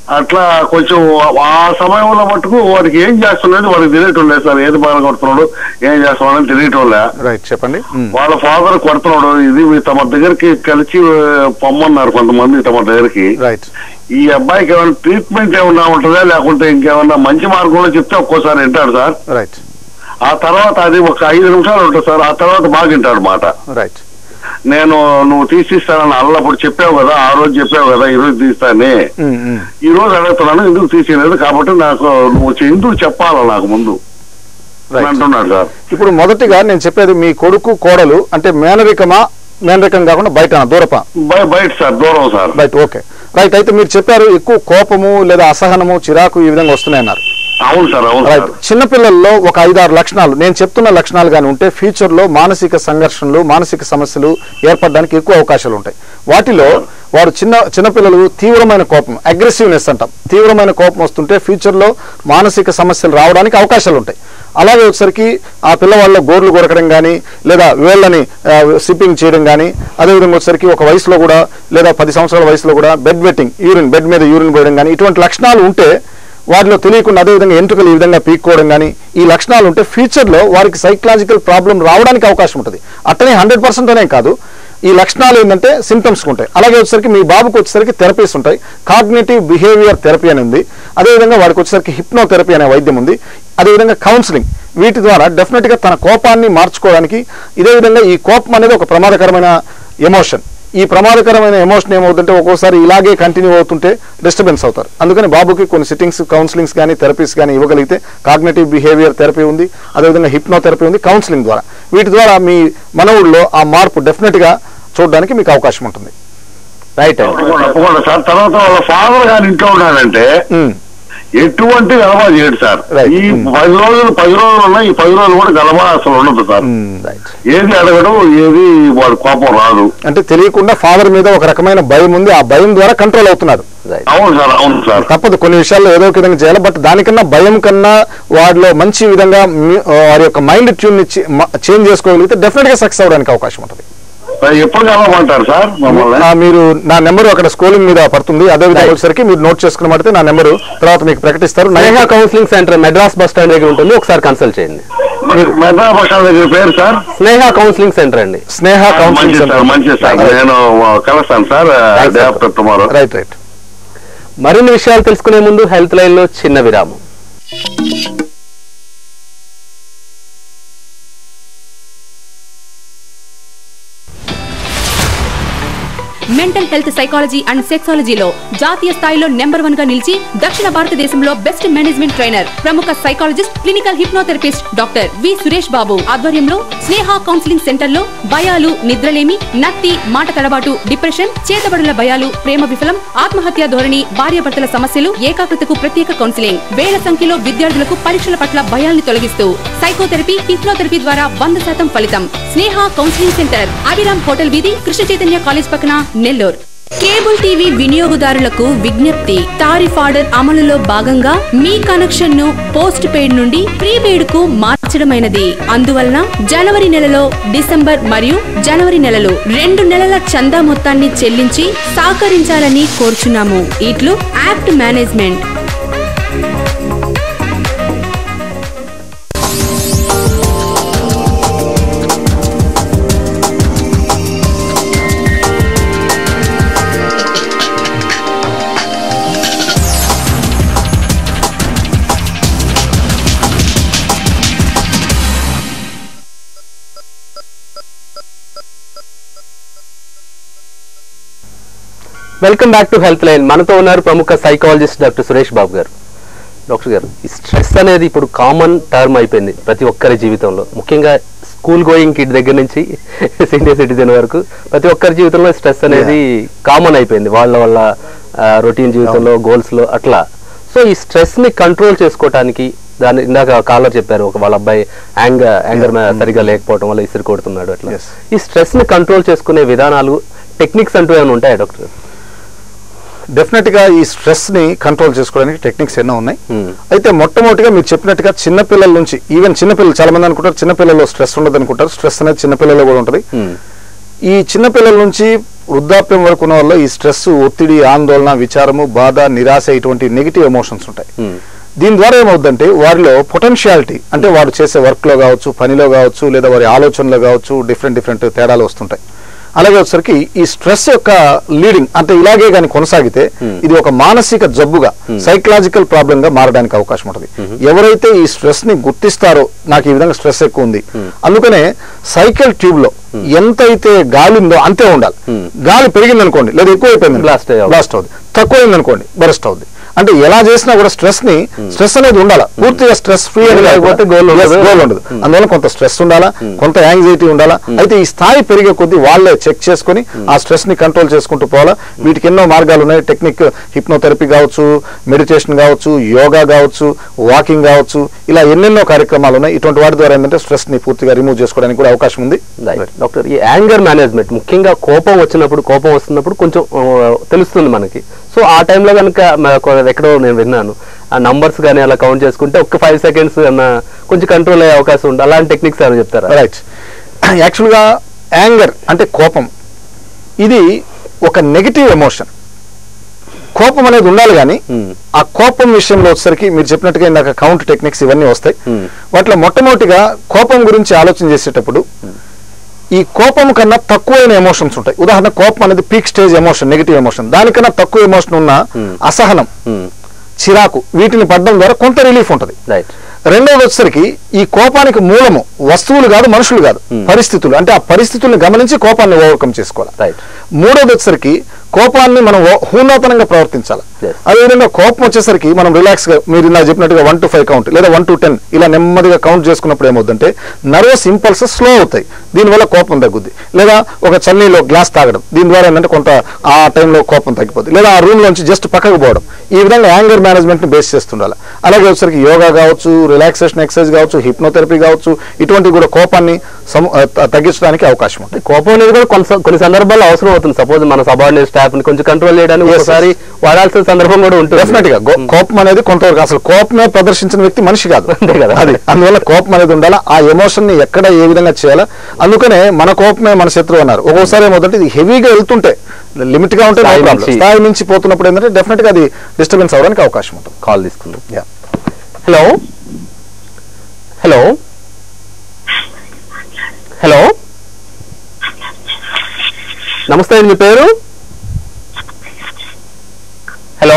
Speaker 5: అట్లా కొంచెం ఆ సమయంలో మట్టుకు వాడికి ఏం చేస్తున్నది వాడికి తెలియటం లేదు సార్ ఏది బాగా కొడుతున్నాడు ఏం చేస్తున్నాడు తెలియటం లే
Speaker 2: రైట్ చెప్పండి ఉమ్,
Speaker 5: వాళ్ళ ఫాదర్ కొడుతున్నాడు ఇది మీ తమ దగ్గరికి కలిసి ఆ, పొమ్మన్నారు కొంతమంది తమ దగ్గరికి
Speaker 2: రైట్
Speaker 5: ఈ అబ్బాయికి ఏమైనా ట్రీట్మెంట్ ఏమన్నా ఉంటుందా లేకుంటే ఇంకేమన్నా మంచి మార్గంలో చెప్తే ఒక్కోసారి వింటాడు సార్
Speaker 2: రైట్
Speaker 5: ఆ తర్వాత అది ఒక ఐదు నిమిషాలు ఉంటుంది సార్ ఆ తర్వాత బాగా వింటాడు మాట
Speaker 2: రైట్
Speaker 5: నేను నువ్వు తీసిస్తానని అల్లప్పుడు చెప్పావు కదా ఆ రోజు చెప్పావు కదా ఈ రోజు తీస్తానే
Speaker 2: ఉమ్, ఉమ్,
Speaker 5: ఈ రోజు అడుగుతున్నాను ఎందుకు తీసేయలేదు కాబట్టి నాకు నువ్వు చె- ఎందుకు చెప్పాలి నాకు ముందు అని
Speaker 2: రైట్
Speaker 5: అంటున్నాడు సార్
Speaker 2: ఇప్పుడు మొదటిగా నేను చెప్పేది మీ కొడుకు కోడలు అంటే మేనరికమా మేనరికం కాకుండా బయట దూరపా
Speaker 5: బయ- బయట సార్ దూరం సార్
Speaker 2: రైట్ ఓకే రైట్ అయితే మీరు చెప్పారు ఎక్కువ కోపము లేదా అసహనము చిరాకు ఈ విధంగా వస్తున్నాయన్నారు
Speaker 5: అవును సార్ అవును
Speaker 2: రైట్
Speaker 5: సార్
Speaker 2: చిన్నపిల్లల్లో ఒక ఐదారు లక్షణాలు నేను చెప్తున్న లక్షణాలు కానీ ఉంటే ఫ్యూచర్ లో మానసిక సంఘర్షణలు మానసిక సమస్యలు ఏర్పడడానికి ఎక్కువ అవకాశాలు ఉంటాయి వాటిలో వారు చిన్న చిన్నపిల్లలు తీవ్రమైన కోపం అగ్రెసివ్నెస్ అంటాం తీవ్రమైన కోపం వస్తుంటే ఫ్యూచర్ లో మానసిక సమస్యలు రావడానికి అవకాశాలు ఉంటాయి అలాగే వచ్చేసరికి ఆ పిల్లవాళ్ళ గోర్లు కొరకడం కానీ లేదా వేళ్ళని సిప్పింగ్ చేయడం కానీ అదేవిధంగా వచ్చేసరికి ఒక వయసులో కూడా లేదా పది సంవత్సరాల వయసులో కూడా బెడ్ వెట్టింగ్ యూరిన్ బెడ్ మీద యూరిన్ పోయడం కానీ ఇటువంటి లక్షణాలు ఉంటే వారిలో తెలియకుండా అదేవిధంగా ఎంట్రుకలు ఈ విధంగా పీక్కోవడం కానీ ఈ లక్షణాలు ఉంటే ఫ్యూచర్లో వారికి సైకలాజికల్ ప్రాబ్లం రావడానికి అవకాశం ఉంటుంది అట్టనే హండ్రెడ్ పర్సెంట్ అనే కాదు ఈ లక్షణాలు ఏంటంటే సిమ్టమ్స్ ఉంటాయి అలాగే వచ్చేసరికి మీ బాబుకి వచ్చేసరికి థెరపీస్ ఉంటాయి కాగ్నేటివ్ బిహేవియర్ థెరపీ అని ఉంది అదేవిధంగా వాడికి వచ్చేసరికి హిప్నోథెరపీ అనే వైద్యం ఉంది అదేవిధంగా కౌన్సిలింగ్ వీటి ద్వారా డెఫినెట్గా తన కోపాన్ని మార్చుకోవడానికి ఇదే విధంగా ఈ కోపం అనేది ఒక ప్రమాదకరమైన ఎమోషన్ ఈ ప్రమాదకరమైన ఎమోషన్ ఏమవుతుంటే ఒక్కోసారి ఇలాగే కంటిన్యూ అవుతుంటే డిస్టర్బెన్స్ అవుతారు అందుకని బాబుకి కొన్ని సిట్టింగ్స్ కౌన్సిలింగ్స్ కానీ థెరపీస్ కానీ ఇవ్వగలిగితే కాగ్నేటివ్ బిహేవియర్ థెరపీ ఉంది అదేవిధంగా హిప్నోథెరపీ ఉంది కౌన్సిలింగ్ ద్వారా వీటి ద్వారా మీ మనవుల్లో ఆ మార్పు డెఫినెట్గా చూడడానికి మీకు అవకాశం ఉంటుంది
Speaker 1: రైట్ అండి
Speaker 5: తప్పకుండా తప్పకుండా సార్ తర్వాత వాళ్ళ ఫాదర్ గారు ఇంట్లో ఉన్నాడంటే
Speaker 2: ఉమ్,
Speaker 5: ఎటువంటి గలబా చేయడు సార్
Speaker 2: Right.
Speaker 5: ఈ
Speaker 2: Hmm.
Speaker 5: పది రోజులు పది రోజులు ఉన్నాయి ఈ పది రోజులు కూడా గలబా అసలు ఉండదు సార్
Speaker 2: ఉమ్.
Speaker 1: రైట్
Speaker 5: ఏది అడగడు ఏది వాడు కోపం రాదు
Speaker 2: అంటే తెలియకుండా ఫాదర్ మీద ఒక రకమైన భయం ఉంది ఆ భయం ద్వారా కంట్రోల్ అవుతున్నాడు
Speaker 1: రైట్
Speaker 5: అవును సార్ అవును సార్
Speaker 2: తప్పదు కొన్ని విషయాల్లో ఏదో ఒక విధంగా చేయాలి బట్ దానికన్నా భయం కన్నా వాడిలో మంచి విధంగా మీ- వారి యొక్క మైండ్ ట్యూన్ ని చేంజ్ చేసుకోగలిగితే డెఫినెట్ గా సక్సెస్ అవడానికి అవకాశం ఉంటుంది
Speaker 5: మరి ఎప్పుడు కలవమంటారు సార్ మమ్మల్ని
Speaker 2: ఆ, మీరు నా నెంబర్ అక్కడ స్కూలింగ్ మీద పడుతుంది అదే విధంగా
Speaker 1: Right.
Speaker 2: వచ్చేసరికి మీరు నోట్ చేసుకున్న మాడితే నా నెంబరు తర్వాత మీకు ప్రకటిస్తారు
Speaker 1: Sneha
Speaker 2: nine
Speaker 1: counselling centre Madras bus stand దగ్గర ఉంటుంది ఒకసారి కన్సల్ట్ చేయండి
Speaker 5: మెడ్రా పక్షాల దగ్గర పేరు సార్
Speaker 1: స్నేహ కౌన్సిలింగ్ సెంటర్ అండి
Speaker 2: స్నేహ కౌన్సిలింగ్
Speaker 5: మంచిది సార్
Speaker 2: సెంటర్
Speaker 5: మంచిది సార్ నేను కలుస్తాను sir
Speaker 1: Thanks,
Speaker 5: day
Speaker 1: sir.
Speaker 5: After tomorrow
Speaker 2: right right
Speaker 1: మరిన్ని విషయాలు తెలుసుకునే ముందు హెల్త్ లైన్ లో చిన్న విరామం
Speaker 6: మెంటల్ హెల్త్ సైకాలజీ అండ్ సెక్సాలజీలో జాతీయ స్థాయిలో నెంబర్ వన్ గా నిలిచి దక్షిణ భారతదేశంలో బెస్ట్ మేనేజ్మెంట్ ట్రైనర్ ప్రముఖ psychologist clinical hypnotherapist doctor V Suresh Babu ఆధ్వర్యంలో స్నేహ కౌన్సిలింగ్ సెంటర్ లో భయాలు నిద్రలేమి నత్తి మాట తడబాటు డిప్రెషన్ చేతబడుల భయాలు ప్రేమ విఫలం ఆత్మహత్య ధోరణి భార్యాభర్తల సమస్యలు ఏకాగ్రతకు ప్రత్యేక కౌన్సిలింగ్ వేల సంఖ్యలో విద్యార్థులకు పరీక్షల పట్ల భయాల్ని తొలగిస్తూ సైకోథెరపీ హిప్నోథెరపీ ద్వారా వంద శాతం ఫలితం Sneha counselling centre Abhiram hotel వీధి కృష్ణ చైతన్య కాలేజ్ పక్కన నెల్లూరు కేబుల్ టీవీ వినియోగదారులకు విజ్ఞప్తి టారిఫ్ ఆర్డర్ అమలులో భాగంగా మీ కనెక్షన్ ను పోస్ట్ పెయిడ్ నుండి ప్రీపెయిడ్ కు మార్చడమైనది అందువలన జనవరి నెలలో డిసెంబర్ మరియు జనవరి నెలలు రెండు నెలల చందా మొత్తాన్ని చెల్లించి సహకరించాలని కోరుచున్నాము ఇట్లు ACT management
Speaker 1: welcome back to health line మనతో ఉన్నారు ప్రముఖ సైకాలజిస్ట్ డాక్టర్ సురేష్ బాబు గారు డాక్టర్ గారు ఈ స్ట్రెస్ అనేది ఇప్పుడు కామన్ టర్మ్ అయిపోయింది ప్రతి ఒక్కరి జీవితంలో ముఖ్యంగా స్కూల్ గోయింగ్ కిడ్ దగ్గర నుంచి సీనియర్ సిటిజన్ వరకు ప్రతి ఒక్కరి జీవితంలో స్ట్రెస్ అనేది కామన్ అయిపోయింది వాళ్ళ వాళ్ళ రొటీన్ జీవితంలో గోల్స్ లో అట్లా సో ఈ స్ట్రెస్ ని కంట్రోల్ చేసుకోవటానికి దాని ఇందాక కాలర్ చెప్పారు ఒక వాళ్ళ అబ్బాయి యాంగర్ యాంగర్ సరిగా లేకపోవడం వల్ల ఇసురు కొడుతున్నాడు అట్లా
Speaker 2: Yes.
Speaker 1: ఈ స్ట్రెస్ ని కంట్రోల్ చేసుకునే విధానాలు టెక్నిక్స్ అంటూ ఏమైనా ఉంటాయా డాక్టర్
Speaker 2: డెఫినెట్ గా ఈ స్ట్రెస్ ని కంట్రోల్ చేసుకోవడానికి టెక్నిక్స్ ఎన్నో ఉన్నాయి
Speaker 1: Hmm.
Speaker 2: అయితే మొట్టమొదటిగా మీరు చెప్పినట్టుగా చిన్నపిల్లల నుంచి ఈవెన్ చిన్నపిల్లలు చాలా మంది అనుకుంటారు చిన్నపిల్లల్లో స్ట్రెస్ ఉండదు అనుకుంటారు స్ట్రెస్ అనేది చిన్నపిల్లల్లో కూడా ఉంటుంది
Speaker 1: Hmm.
Speaker 2: ఈ చిన్నపిల్లల నుంచి వృద్ధాప్యం వరకు ఉన్న వాళ్ళు ఈ స్ట్రెస్ ఒత్తిడి ఆందోళన విచారము బాధ నిరాశ ఇటువంటి నెగిటివ్ ఎమోషన్స్ ఉంటాయి
Speaker 1: Hmm.
Speaker 2: దీని ద్వారా ఏమవుతుందంటే వారిలో పొటెన్షియాలిటీ అంటే వారు చేసే వర్క్ లో కావచ్చు పనిలో కావచ్చు లేదా వారి ఆలోచనలో కావచ్చు డిఫరెంట్ డిఫరెంట్ తేడాలు వస్తుంటాయి అలాగే వచ్చేసరికి ఈ స్ట్రెస్ యొక్క లీడింగ్ అంటే ఇలాగే కానీ కొనసాగితే ఇది ఒక మానసిక జబ్బుగా సైకలాజికల్ ప్రాబ్లం గా మారడానికి అవకాశం ఉంటుంది ఎవరైతే ఈ స్ట్రెస్ ని గుర్తిస్తారో నాకు ఈ విధంగా స్ట్రెస్ ఎక్కువ ఉంది అందుకనే సైకిల్ ట్యూబ్ లో ఎంత అయితే గాలి ఉందో అంతే ఉండాలి గాలి పెరిగింది అనుకోండి లేదా ఎక్కువ అయిపోయింది
Speaker 1: Blast అయ్యి
Speaker 2: బ్లాస్ట్ అవుతుంది తక్కువైంది అనుకోండి బరస్ట్ అవుతుంది అంటే ఎలా చేసినా కూడా స్ట్రెస్ ని స్ట్రెస్ అనేది ఉండాలా పూర్తిగా స్ట్రెస్ ఫ్రీ అని
Speaker 1: లేకపోతే goal ఉండదు.
Speaker 2: గోల్ ఉండదు అందువల్ల కొంత స్ట్రెస్ ఉండాలా కొంత యాంగ్జైటీ ఉండాలా అయితే ఈ స్థాయి పెరిగే కొద్దీ వాళ్ళే చెక్ చేసుకొని ఆ స్ట్రెస్ ని కంట్రోల్ చేసుకుంటూ పోవాలా వీటికి ఎన్నో మార్గాలు ఉన్నాయి టెక్నిక్ హిప్నోథెరపీ కావచ్చు మెడిటేషన్ కావచ్చు యోగా కావచ్చు వాకింగ్ కావచ్చు ఇలా ఎన్నెన్నో కార్యక్రమాలు ఉన్నాయి ఇటువంటి వాటి ద్వారా ఏంటంటే స్ట్రెస్ ని పూర్తిగా రిమూవ్ చేసుకోవడానికి కూడా అవకాశం ఉంది
Speaker 1: రైట్ డాక్టర్ ఈ యాంగర్ మేనేజ్మెంట్ ముఖ్యంగా కోపం వచ్చినప్పుడు కోపం వస్తున్నప్పుడు కొంచెం ఆ, తెలుస్తుంది మనకి సో ఆ టైంలో కనుక ఎక్కడో నేను విన్నాను ఆ నంబర్స్ కానీ అలా కౌంట్ చేసుకుంటే ఒక ఫైవ్ సెకండ్స్ అన్న కొంచెం కంట్రోల్ అయ్యే అవకాశం ఉంది అలాంటి టెక్నిక్స్ ఏమైనా చెప్తారా
Speaker 2: రైట్ యాక్చువల్గా యాంగర్ అంటే కోపం ఇది ఒక నెగిటివ్ ఎమోషన్ కోపం అనేది ఉండాలి కానీ
Speaker 1: Hmm.
Speaker 2: ఆ కోపం విషయంలో వచ్చేసరికి మీరు చెప్పినట్టుగా ఇందాక కౌంట్ టెక్నిక్స్ ఇవన్నీ వస్తాయి
Speaker 1: Hmm.
Speaker 2: వాటిలో మొట్టమొదటిగా కోపం గురించి ఆలోచన చేసేటప్పుడు ఈ కోపం కన్నా తక్కువైన ఎమోషన్స్ ఉంటాయి ఉదాహరణ కోపం అనేది peak stage emotion negative emotion దానికన్నా తక్కువ ఎమోషన్ ఉన్న అసహనం చిరాకు వీటిని పడడం ద్వారా కొంత రిలీఫ్ ఉంటుంది
Speaker 1: రైట్
Speaker 2: రెండవది వచ్చేసరికి ఈ కోపానికి మూలము వస్తువులు కాదు మనుషులు కాదు పరిస్థితులు అంటే ఆ పరిస్థితుల్ని గమనించి కోపాన్ని ఓవర్కమ్ చేసుకోవాలి
Speaker 1: రైట్
Speaker 2: మూడవది వచ్చేసరికి కోపాన్ని మనం ఓ- హూనాతనంగా ప్రవర్తించాలి
Speaker 1: Yes.
Speaker 2: అదేవిధంగా కోపం వచ్చేసరికి మనం రిలాక్స్ గా మీరు నాకు చెప్పినట్టుగా వన్ టు ఫైవ్ కౌంట్ లేదా వన్ టు టెన్ ఇలా నెమ్మదిగా కౌంట్ చేసుకున్నప్పుడు ఏమవుతుందంటే నర్వస్ ఇంపల్సెస్ స్లో అవుతాయి దీనివల్ల కోపం తగ్గుద్ది లేదా ఒక చన్నీలో గ్లాస్ తాగడం దీని ద్వారా ఏంటంటే కొంత ఆ టైంలో కోపం తగ్గిపోద్ది లేదా ఆ రూమ్ లోంచి జస్ట్ పక్కకు పోవడం ఈ విధంగా యాంగర్ మేనేజ్మెంట్ ని బేస్ చేస్తుండాలి అలాగే వచ్చేసరికి యోగా కావచ్చు రిలాక్సేషన్ ఎక్సర్సైజ్ కావచ్చు హిప్నోథెరపీ కావచ్చు ఇటువంటివి కూడా కోపాన్ని సమ- ఆ, త- తగ్గించడానికి అవకాశం ఉంటుంది
Speaker 1: కోపం అనేది కూడా కొన్ని కొన్ని సందర్భాల్లో అవసరం అవుతుంది సపోజ్ మన సబార్డినేట్ స్టాఫ్ ని కొంచెం కంట్రోల్ చేయడానికి
Speaker 2: Yes,
Speaker 1: ఒకసారి వాడాల్సిన సందర్భం కూడా ఉంటుంది
Speaker 2: డెఫినెట్ గా గో- కోపం అనేది కొంతవరకు అసలు కోపమే ప్రదర్శించిన వ్యక్తి మనిషి కాదు
Speaker 1: అంతే కదా.
Speaker 2: అది అందువల్ల కోపం అనేది ఉండాలా ఆ ఎమోషన్ ని ఎక్కడ ఏ విధంగా చేయాలా అందుకనే మన కోపమే మన శత్రువు అన్నారు ఒక్కోసారి ఏమవుతుంటే ఇది హెవీగా వెళ్తుంటే లిమిట్ గా ఉంటే no
Speaker 1: స్థాయి
Speaker 2: problem.
Speaker 1: మించి.
Speaker 2: స్థాయి మించి పోతున్నప్పుడు ఏంటంటే డెఫినెట్ గా అది డిస్టర్బెన్స్ అవడానికి అవకాశం ఉంటుంది
Speaker 1: కాల్ తీసుకుందాం
Speaker 2: Yeah.
Speaker 1: హలో హలో హలో నమస్తే అండి మీ పేరు హలో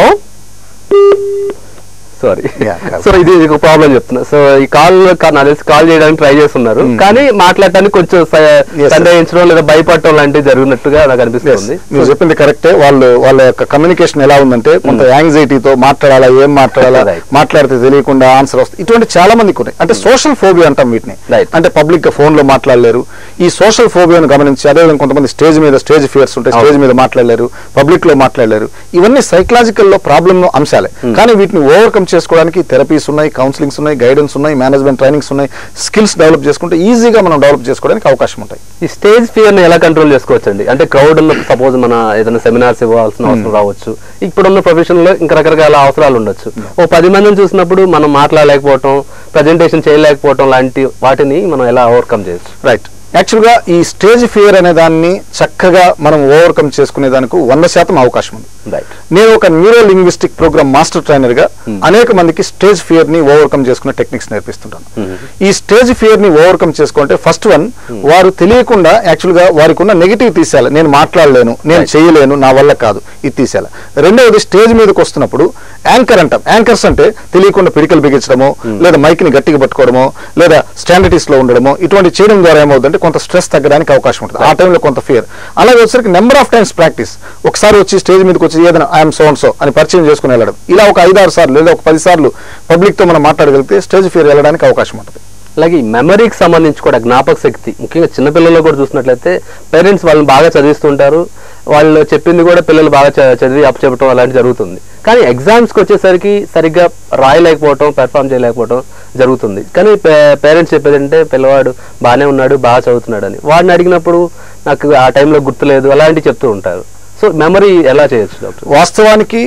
Speaker 1: సారీ
Speaker 2: Yeah, కాదు.
Speaker 1: సో ఇది ఒక ప్రాబ్లం చెప్తున్నా సో ఈ కాల్ నాకు తెలిసి కాల్ చేయడానికి ట్రై చేస్తున్నారు కానీ మాట్లాడటానికి కొంచెం
Speaker 2: Yes,
Speaker 1: సందేహించడం లేదా భయపడటం లాంటివి జరిగినట్టుగా నాకు అనిపిస్తుంది
Speaker 2: మీరు చెప్పింది కరెక్టే వాళ్ళు వాళ్ళ యొక్క కమ్యూనికేషన్ ఎలా ఉందంటే కొంత యాంగ్జైటీతో మాట్లాడాలా ఏం మాట్లాడాలా
Speaker 1: Right.
Speaker 2: మాట్లాడితే తెలియకుండా ఆన్సర్ వస్తుంది ఇటువంటి చాలా మందికి ఉన్నాయి అంటే సోషల్ ఫోబియా అంటాం వీటిని
Speaker 1: Right.
Speaker 2: అంటే పబ్లిక్ గా ఫోన్ లో మాట్లాడలేరు ఈ సోషల్ ఫోబియాను గమనించి అదేవిధంగా కొంతమంది స్టేజ్ మీద స్టేజ్ ఫియర్స్ ఉంటాయి స్టేజ్ మీద మాట్లాడలేరు పబ్లిక్ లో మాట్లాడలేరు ఇవన్నీ సైకలాజికల్ లో ప్రాబ్లమ్ అంశాలే కానీ వీటిని ఓవర్కమ్ చేసుకోవడానికి థెరపీస్ ఉన్నాయి కౌన్సిలింగ్స్ ఉన్నాయి గైడెన్స్ ఉన్నాయి మేనేజ్మెంట్ ట్రైనింగ్స్ ఉన్నాయి స్కిల్స్ డెవలప్ చేసుకుంటే ఈజీగా మనం డెవలప్ చేసుకోవడానికి అవకాశం ఉంటాయి
Speaker 1: ఈ స్టేజ్ ఫియర్ ని ఎలా కంట్రోల్ చేసుకోవచ్చండి అంటే క్రౌడ్ ఉన్న సపోజ్ మన ఏదైనా సెమినార్స్ ఇవ్వాల్సిన అవసరం రావచ్చు ఇప్పుడున్న ప్రొఫెషన్ లో ఇంకా రకరకాల అవసరాలు ఉండొచ్చు ఓ పది మందిని చూసినప్పుడు మనం మాట్లాడలేకపోవటం ప్రజెంటేషన్ చేయలేకపోవటం లాంటి వాటిని మనం ఎలా ఓవర్కమ్ చేయొచ్చు
Speaker 2: రైట్ యాక్చువల్గా ఈ స్టేజ్ ఫియర్ అనే దాన్ని చక్కగా మనం ఓవర్కమ్ చేసుకునే దానికి వంద శాతం అవకాశం ఉంది
Speaker 1: రైట్
Speaker 2: నేను ఒక neuro linguistic program master trainer గా అనేక మందికి స్టేజ్ ఫియర్ ని ఓవర్కమ్ చేసుకునే టెక్నిక్స్ నేర్పిస్తుంటాను ఈ స్టేజ్ ఫియర్ ని ఓవర్కమ్ చేసుకుంటే ఫస్ట్ వన్ వారు తెలియకుండా యాక్చువల్ గా వారికి ఉన్న నెగిటివ్ తీసేయాలి నేను మాట్లాడలేను నేను చేయలేను నా వల్ల కాదు ఇది తీసేయాలి రెండవది స్టేజ్ మీదకి వస్తున్నప్పుడు యాంకర్ అంటాం యాంకర్స్ అంటే తెలియకుండా పిడికలు బిగించడమో లేదా మైక్ ని గట్టిగా పట్టుకోవడమో లేదా స్టాండర్టీస్ లో ఉండడమో ఇటువంటి చేయడం ద్వారా ఏమవుతుందంటే కొంత స్ట్రెస్ తగ్గడానికి అవకాశం ఉంటుంది ఆ టైంలో కొంత ఫియర్ అలాగే వచ్చేసరికి నెంబర్ ఆఫ్ టైమ్స్ ప్రాక్టీస్ ఒకసారి వచ్చి స్టేజ్ మీదకి వచ్చి ఏదైనా ఐఎమ్ సో అండ్ సో అని పరిచయం చేసుకుని వెళ్ళడం ఇలా ఒక ఐదారు సార్లు లేదా ఒక పది సార్లు పబ్లిక్ తో మనం మాట్లాడగలిగితే స్టేజ్ ఫియర్ వెళ్ళడానికి అవకాశం ఉంటుంది
Speaker 1: అలాగే ఈ మెమరీకి సంబంధించి కూడా జ్ఞాపక శక్తి ముఖ్యంగా చిన్నపిల్లల్లో కూడా చూసినట్లయితే పేరెంట్స్ వాళ్ళని బాగా చదివిస్తుంటారు వాళ్ళు చెప్పింది కూడా పిల్లలు బాగా చ- చదివి అప్పచెప్పటం అలాంటి జరుగుతుంది కానీ ఎగ్జామ్స్కి వచ్చేసరికి సరిగ్గా రాయలేకపోవటం పెర్ఫామ్ చేయలేకపోవటం జరుగుతుంది కానీ పేరెంట్స్ చెప్పేది అంటే పిల్లవాడు బాగానే ఉన్నాడు బాగా చదువుతున్నాడు అని వాడిని అడిగినప్పుడు నాకు ఆ టైంలో గుర్తులేదు అలాంటివి చెప్తూ ఉంటారు సో మెమరీ ఎలా చేయొచ్చు డాక్టర్
Speaker 2: వాస్తవానికి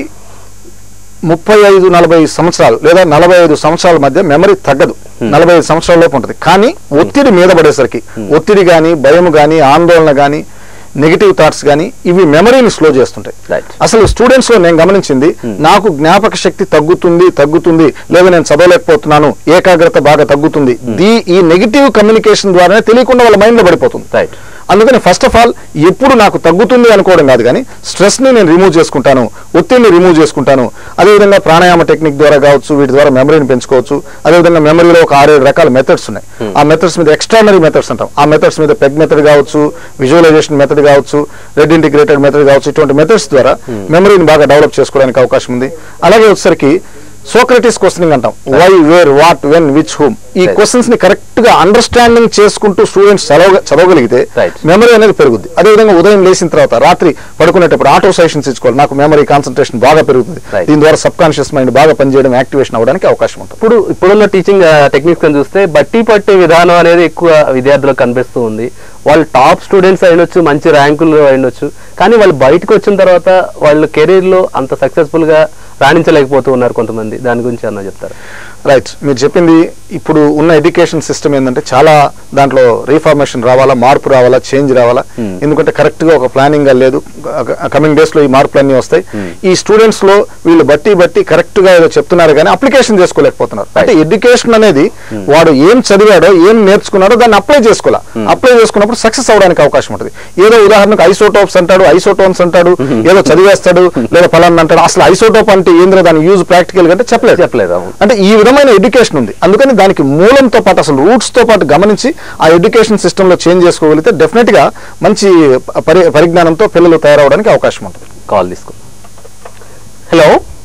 Speaker 2: ముప్పై ఐదు నలభై సంవత్సరాలు లేదా నలభై ఐదు సంవత్సరాల మధ్య మెమరీ తగ్గదు నలభై ఐదు సంవత్సరాల లోపు ఉంటుంది కానీ ఒత్తిడి మీద పడేసరికి ఒత్తిడి కానీ భయం కానీ ఆందోళన కానీ నెగిటివ్ థాట్స్ కానీ ఇవి మెమరీని స్లో చేస్తుంటాయి
Speaker 1: Right.
Speaker 2: అసలు స్టూడెంట్స్ లో నేను గమనించింది నాకు జ్ఞాపక శక్తి తగ్గుతుంది తగ్గుతుంది లేదా నేను చదవలేకపోతున్నాను ఏకాగ్రత బాగా తగ్గుతుంది దీ ఈ నెగిటివ్ కమ్యూనికేషన్ ద్వారానే తెలియకుండా వాళ్ళ మైండ్ లో పడిపోతుంది
Speaker 1: రైట్
Speaker 2: అందుకని ఫస్ట్ ఆఫ్ ఆల్ ఎప్పుడు నాకు తగ్గుతుంది అనుకోవడం కాదు కానీ స్ట్రెస్ ని నేను రిమూవ్ చేసుకుంటాను ఒత్తిడిని రిమూవ్ చేసుకుంటాను అదేవిధంగా ప్రాణాయామ టెక్నిక్ ద్వారా కావచ్చు వీటి ద్వారా మెమరీని పెంచుకోవచ్చు అదేవిధంగా మెమరీలో ఒక ఆరేడు రకాల మెథడ్స్ ఉన్నాయి ఆ మెథడ్స్ మీద ఎక్స్ట్రానరీ మెథడ్స్ అంటాం ఆ మెథడ్స్ మీద పెగ్ మెథడ్ కావచ్చు విజువలైజేషన్ మెథడ్ కావచ్చు రెడ్ ఇంటిగ్రేటెడ్ మెథడ్ కావచ్చు ఇటువంటి మెథడ్స్ ద్వారా మెమరీని బాగా డెవలప్ చేసుకోవడానికి అవకాశం ఉంది అలాగే వచ్చేసరికి సోక్రటీస్ క్వశ్చనింగ్ అంటాం why where what when which whom ఈ
Speaker 1: Right.
Speaker 2: క్వశ్చన్స్ ని కరెక్ట్ గా అండర్స్టాండింగ్ చేసుకుంటూ స్టూడెంట్స్ చదవ చదవగలిగితే
Speaker 1: Right.
Speaker 2: మెమరీ అనేది పెరుగుద్ది అదేవిధంగా ఉదయం లేచిన తర్వాత రాత్రి పడుకునేటప్పుడు ఆటో సెషన్స్ ఇచ్చుకోవాలి నాకు మెమరీ కాన్సన్ట్రేషన్ బాగా పెరుగుతుంది
Speaker 1: Right.
Speaker 2: దీని ద్వారా సబ్ కాన్షియస్ మైండ్ బాగా పనిచేయడం యాక్టివేషన్ అవ్వడానికి అవకాశం ఉంటుంది
Speaker 1: ఇప్పుడు ఇప్పుడున్న టీచింగ్ టెక్నిక్స్ అని చూస్తే బట్టి పట్టే విధానం అనేది ఎక్కువ విద్యార్థులకు కనిపిస్తూ ఉంది వాళ్ళు టాప్ స్టూడెంట్స్ అయినొచ్చు మంచి ర్యాంకులు అయినొచ్చు కానీ వాళ్ళు బయటకు వచ్చిన తర్వాత వాళ్ళ కెరీర్ లో అంత సక్సెస్ఫుల్ గా రాణించలేకపోతూ ఉన్నారు కొంతమంది దాని గురించి అన్న చెప్తారు
Speaker 2: రైట్ మీరు చెప్పింది ఇప్పుడు ఉన్న ఎడ్యుకేషన్ సిస్టమ్ ఏంటంటే చాలా దాంట్లో రీఫార్మేషన్ రావాలా మార్పు రావాలా చేంజ్ రావాలా ఎందుకంటే కరెక్ట్ గా ఒక ప్లానింగ్ గా లేదు కమింగ్ డేస్ లో ఈ మార్పులు అన్ని వస్తాయి ఈ స్టూడెంట్స్ లో వీళ్ళు బట్టి బట్టి కరెక్ట్ గా ఏదో చెప్తున్నారు కానీ అప్లికేషన్ చేసుకోలేకపోతున్నారు అంటే ఎడ్యుకేషన్ అనేది వాడు ఏం చదివాడో ఏం నేర్చుకున్నాడో దాన్ని అప్లై చేసుకోవాలా అప్లై చేసుకున్నప్పుడు సక్సెస్ అవడానికి అవకాశం ఉంటుంది ఏదో ఉదాహరణకు ఐసోటోప్స్ అంటాడు ఐసోటోన్స్ అంటాడు ఏదో చదివేస్తాడు లేదా ఫలాన్ని అంటాడు అసలు ఐసోటోప్ అంటే ఏంద్రో దాని యూజ్ ప్రాక్టికల్ గా అంటే చెప్పలేదు
Speaker 1: చెప్పలేదు అవును.
Speaker 2: అంటే ఈ విధమైన ఎడ్యుకేషన్ ఉంది అందుకని దానికి మూలంతో పాటు అసలు రూట్స్ తో పాటు గమనించి ఆ ఎడ్యుకేషన్ సిస్టమ్ లో చేంజ్ చేసుకోగలిగితే డెఫినెట్ గా మంచి పరి పరిజ్ఞానంతో పిల్లలు తయారవడానికి అవకాశం ఉంటుంది
Speaker 1: కాల్ తీసుకుందాం హలో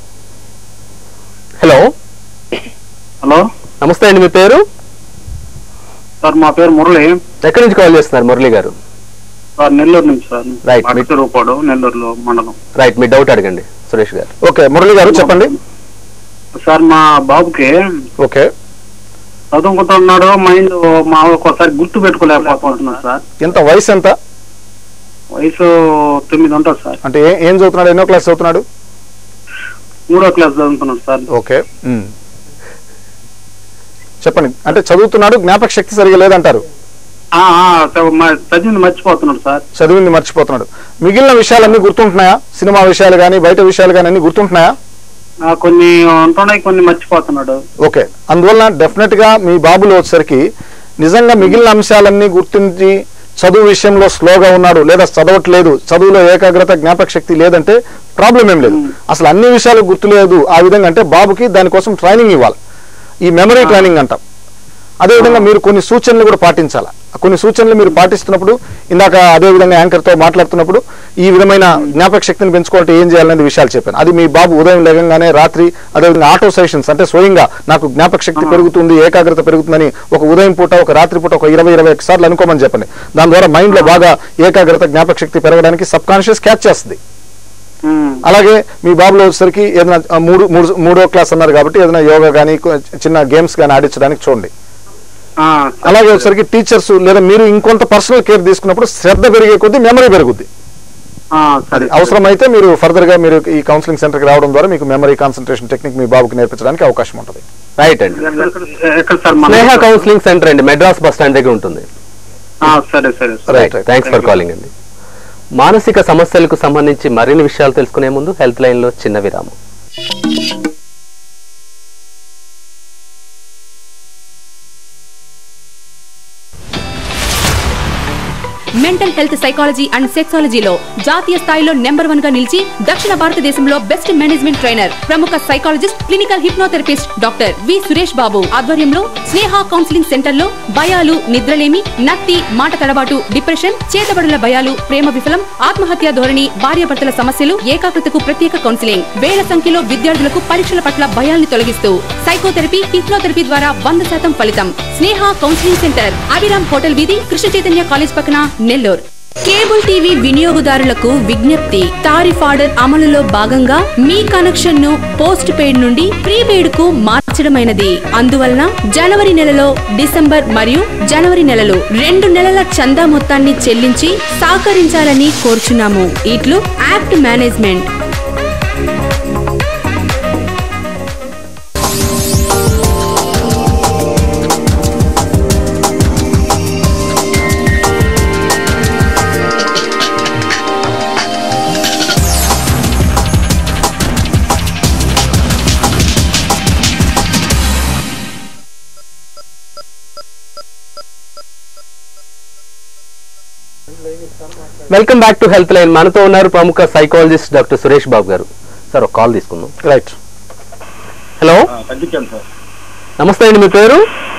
Speaker 1: హలో
Speaker 5: హలో
Speaker 1: నమస్తే అండి మీ పేరు
Speaker 5: సార్ మా పేరు మురళి
Speaker 1: ఎక్కడి నుంచి కాల్ చేస్తున్నారు మురళి గారు
Speaker 5: సార్ నెల్లూరు నుంచి సార్
Speaker 1: Right.
Speaker 5: రూపాడు నెల్లూరులో మండలం
Speaker 1: రైట్ మీ డౌట్ అడగండి సురేష్ గారు
Speaker 2: ఓకే మురళి గారు చెప్పండి
Speaker 5: సార్ మా బాబుకి
Speaker 2: ఓకే
Speaker 5: చదువుకుంటున్నాడు మైండ్ మా ఒక్కోసారి గుర్తు పెట్టుకోలేకపోతున్నాడు సార్
Speaker 2: ఎంత వయసు ఎంత
Speaker 5: వయసు తొమ్మిది ఉంటుంది సార్
Speaker 2: అంటే ఏ- ఏం చదువుతున్నాడు ఎన్నో క్లాస్ చదువుతున్నాడు
Speaker 5: మూడో క్లాస్ చదువుతున్నాడు సార్
Speaker 2: ఓకే ఉమ్. చెప్పండి అంటే చదువుతున్నాడు జ్ఞాపక శక్తి సరిగా లేదంటారు
Speaker 5: ఆ, ఆ, చ- మ- చదివింది మర్చిపోతున్నాడు సార్
Speaker 2: చదివింది మర్చిపోతున్నాడు మిగిలిన విషయాలన్నీ గుర్తుంటున్నాయా సినిమా విషయాలు కానీ బయట విషయాలు కానీ అన్ని గుర్తుంటున్నాయా
Speaker 5: ఆ, కొన్ని ఉంటున్నాయి కొన్ని మర్చిపోతున్నాడు
Speaker 2: ఓకే అందువల్ల డెఫినెట్ గా మీ బాబులో వచ్చేసరికి నిజంగా మిగిలిన అంశాలన్నీ గుర్తించి చదువు విషయంలో స్లోగా ఉన్నాడు లేదా చదవట్లేదు చదువులో ఏకాగ్రత జ్ఞాపక శక్తి లేదంటే ప్రాబ్లం ఏం లేదు అసలు అన్ని విషయాలు గుర్తులేదు ఆ విధంగా అంటే బాబుకి దానికోసం ట్రైనింగ్ ఇవ్వాలి ఈ మెమరీ ట్రైనింగ్ అంటాం అదేవిధంగా మీరు కొన్ని సూచనలు కూడా పాటించాలి కొన్ని సూచనలు మీరు పాటిస్తున్నప్పుడు ఇందాక అదే విధంగా యాంకర్ తో మాట్లాడుతున్నప్పుడు ఈ విధమైన జ్ఞాపక శక్తిని పెంచుకోవాలంటే ఏం చేయాలనేది విషయాలు చెప్పాను అది మీ బాబు ఉదయం లేగంగానే రాత్రి అదేవిధంగా ఆటో సెషన్స్ అంటే స్వయంగా నాకు జ్ఞాపక శక్తి పెరుగుతుంది ఏకాగ్రత పెరుగుతుందని ఒక ఉదయం పూట ఒక రాత్రి పూట ఒక ఇరవై ఇరవై ఒక్క సార్లు అనుకోమని చెప్పండి దాని ద్వారా మైండ్ లో బాగా ఏకాగ్రత జ్ఞాపక శక్తి పెరగడానికి సబ్ కాన్షియస్ క్యాచ్ చేస్తుంది
Speaker 5: ఉమ్,
Speaker 2: అలాగే మీ బాబులో వచ్చేసరికి ఏదైనా ఆ, మూడు మూడు మూడో క్లాస్ అన్నారు కాబట్టి ఏదైనా యోగా కానీ చిన్న గేమ్స్ కానీ ఆడించడానికి చూడండి
Speaker 5: ఆ,
Speaker 2: అలాగే వచ్చేసరికి టీచర్స్ లేదా మీరు ఇంకొంత పర్సనల్ కేర్ తీసుకున్నప్పుడు శ్రద్ధ పెరిగే కొద్దీ మెమరీ పెరుగుద్ది
Speaker 5: ఆ,
Speaker 2: అది
Speaker 5: సరే
Speaker 2: అవసరమైతే మీరు ఫర్దర్ గా మీరు ఈ కౌన్సిలింగ్ సెంటర్ కి రావడం ద్వారా మీకు మెమరీ కాన్సన్ట్రేషన్ టెక్నిక్ మీ బాబుకి నేర్పించడానికి అవకాశం ఉంటుంది
Speaker 1: రైట్ అండి
Speaker 5: ఎక్కడ- ఎక్కడ సార్ మన
Speaker 1: స్నేహ కౌన్సిలింగ్ సెంటర్ అండి మెడ్రాస్ బస్ స్టాండ్ దగ్గర ఉంటుంది
Speaker 5: ఆ, సరే సరే sir
Speaker 2: right right
Speaker 1: thanks for calling అండి మానసిక సమస్యలకు సంబంధించి మరిన్ని విషయాలు తెలుసుకునే ముందు హెల్త్ లైన్ లో చిన్న విరామం
Speaker 6: మెంటల్ హెల్త్ సైకాలజీ అండ్ సెక్సాలజీలో జాతీయ స్థాయిలో నెంబర్ వన్ గా నిలిచి దక్షిణ భారతదేశంలో బెస్ట్ మేనేజ్మెంట్ ట్రైనర్ ప్రముఖ psychologist clinical hypnotherapist doctor V Suresh Babu ఆధ్వర్యంలో స్నేహ కౌన్సిలింగ్ సెంటర్ లో భయాలు నిద్రలేమి నత్తి మాట తడబాటు డిప్రెషన్ చేతబడుల భయాలు ప్రేమ విఫలం ఆత్మహత్య ధోరణి భార్యాభర్తల సమస్యలు ఏకాగ్రతకు ప్రత్యేక కౌన్సిలింగ్ వేల సంఖ్యలో విద్యార్థులకు పరీక్షల పట్ల భయాల్ని తొలగిస్తూ సైకోథెరపీ హిప్నోథెరపీ ద్వారా వంద శాతం ఫలితం Sneha counselling centre Abhiram hotel వీధి కృష్ణ చైతన్య కాలేజ్ పక్కన నెల్లూరు కేబుల్ టీవీ వినియోగదారులకు విజ్ఞప్తి తారిఫ్ ఆర్డర్ అమలులో భాగంగా మీ కనెక్షన్ ను పోస్ట్ పెయిడ్ నుండి ప్రీపెయిడ్ కు మార్చడమైనది అందువలన జనవరి నెలలో డిసెంబర్ మరియు జనవరి నెలలు రెండు నెలల చందా మొత్తాన్ని చెల్లించి సహకరించాలని కోరుచున్నాము ఇట్లు ACT management
Speaker 1: welcome back to health line మనతో ఉన్నారు ప్రముఖ సైకాలజిస్ట్ డాక్టర్ సురేష్ బాబు గారు సార్ ఒక కాల్ తీసుకుందాం
Speaker 2: రైట్
Speaker 1: హలో
Speaker 5: తగ్గించాను సార్
Speaker 1: నమస్తే అండి మీ పేరు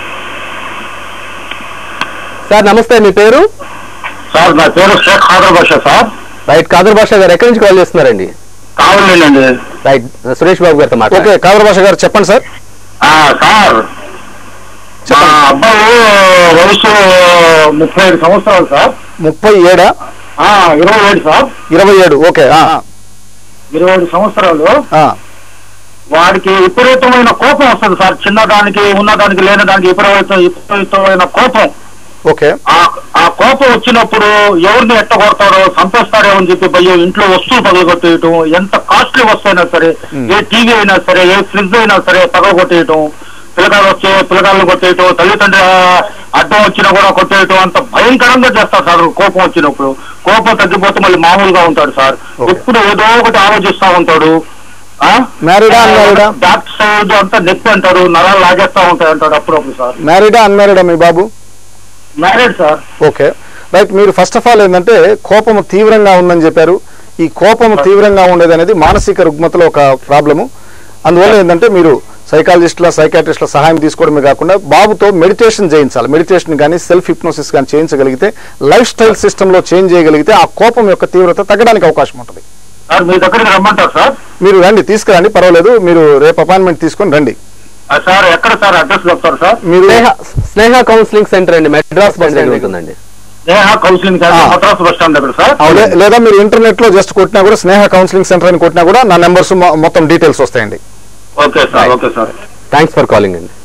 Speaker 1: సార్ నమస్తే మీ పేరు
Speaker 5: సార్ నా పేరు షేక్ ఖాదర్ బాషా సార్
Speaker 1: రైట్ కాదర్ భాష గారు ఎక్కడి నుంచి కాల్ చేస్తున్నారండి
Speaker 5: కావాలండి
Speaker 1: రైట్ సురేష్ బాబు గారితో
Speaker 2: ఓకే
Speaker 1: మాట్లాడండి
Speaker 2: కాదర్ భాష గారు చెప్పండి సార్
Speaker 5: సార్ మా అబ్బాయి వయసు ముప్పై ఐదు సంవత్సరాలు సార్
Speaker 2: ముప్పై ఏడా
Speaker 5: ఆ, ఇరవై ఏడు సార్
Speaker 2: ఇరవై ఏడు ఓకే ఆ,
Speaker 5: ఇరవై ఏడు సంవత్సరాలు
Speaker 2: ఆ,
Speaker 5: వాడికి విపరీతమైన కోపం వస్తుంది సార్ చిన్నదానికి ఉన్నదానికి లేనిదానికి విపరీత విపరీతమైన కోపం
Speaker 2: ఓకే
Speaker 5: ఆ ఆ కోపం వచ్చినప్పుడు ఎవరిని ఎట్టగొడతాడో చంపేస్తాడో అని చెప్పి భయం ఇంట్లో వస్తువులు పగలగొట్టేయటం ఎంత కాస్ట్లీ వస్తువు అయినా సరే ఏ టీవీ అయినా సరే ఏ ఫ్రిడ్జ్ అయినా సరే పగలగొట్టేయటం పిల్లకాయలు వచ్చే పిల్లకాయలను కొట్టేయటం తల్లిదండ్రుల అడ్డం వచ్చినా కూడా కొట్టేయటం అంత భయంకరంగా చేస్తారు సార్ కోపం వచ్చినప్పుడు కోపం తగ్గిపోతే మళ్ళీ మామూలుగా ఉంటాడు సార్
Speaker 2: Okay.
Speaker 5: ఎప్పుడు ఏదో ఒకటి ఆలోచిస్తా ఉంటాడు ఆ?
Speaker 2: Married ఆ, unmarried ఆ?
Speaker 5: బ్యాక్ సైడ్ అంతా నొప్పి అంటాడు నరాలు లాగేస్తా ఉంటాయి అంటాడు అప్పుడప్పుడు సార్
Speaker 2: మ్యారీడా అన్మ్యారీడా మీ బాబు
Speaker 5: మ్యారేడ్ సార్
Speaker 2: ఓకే రైట్ మీరు ఫస్ట్ ఆఫ్ ఆల్ ఏంటంటే కోపము తీవ్రంగా ఉందని చెప్పారు ఈ కోపము తీవ్రంగా ఉండేది అనేది మానసిక రుగ్మతలో ఒక ప్రాబ్లము అందువల్ల ఏంటంటే మీరు సైకాలజిస్టుల సైకాట్రిస్టుల సహాయం తీసుకోవడమే కాకుండా బాబుతో మెడిటేషన్ చేయించాలి మెడిటేషన్ కానీ సెల్ఫ్ హిప్నోసిస్ కానీ చేయించగలిగితే లైఫ్ స్టైల్ సిస్టంలో చేంజ్ చేయగలిగితే ఆ కోపం యొక్క తీవ్రత తగ్గడానికి అవకాశం ఉంటుంది
Speaker 5: సార్ మీ దగ్గరికి రమ్మంటారు సార్
Speaker 2: మీరు రండి తీసుకురండి పర్వాలేదు మీరు రేపు అపాయింట్మెంట్ తీసుకొని రండి
Speaker 5: ఆ, సార్ ఎక్కడ సార్ అడ్రస్ చెప్తారు సార్
Speaker 2: మీరు
Speaker 1: స్నేహ స్నేహ కౌన్సిలింగ్ సెంటర్ అండి మెడ్రాస్ బస్ దగ్గర ఉంటుందండి
Speaker 5: స్నేహ కౌన్సిలింగ్
Speaker 2: ఆ.
Speaker 5: సెంటర్ మద్రాస్ బస్ స్టాండ్ దగ్గర సార్
Speaker 2: లే- లేదా మీరు ఇంటర్నెట్ లో జస్ట్ కొట్టినా కూడా స్నేహ కౌన్సిలింగ్ సెంటర్ అని కొట్టినా కూడా నా నెంబర్స్ మొత్తం డీటెయిల్స్ వస్తాయండి
Speaker 5: okay sir okay sir
Speaker 1: thanks for calling అండి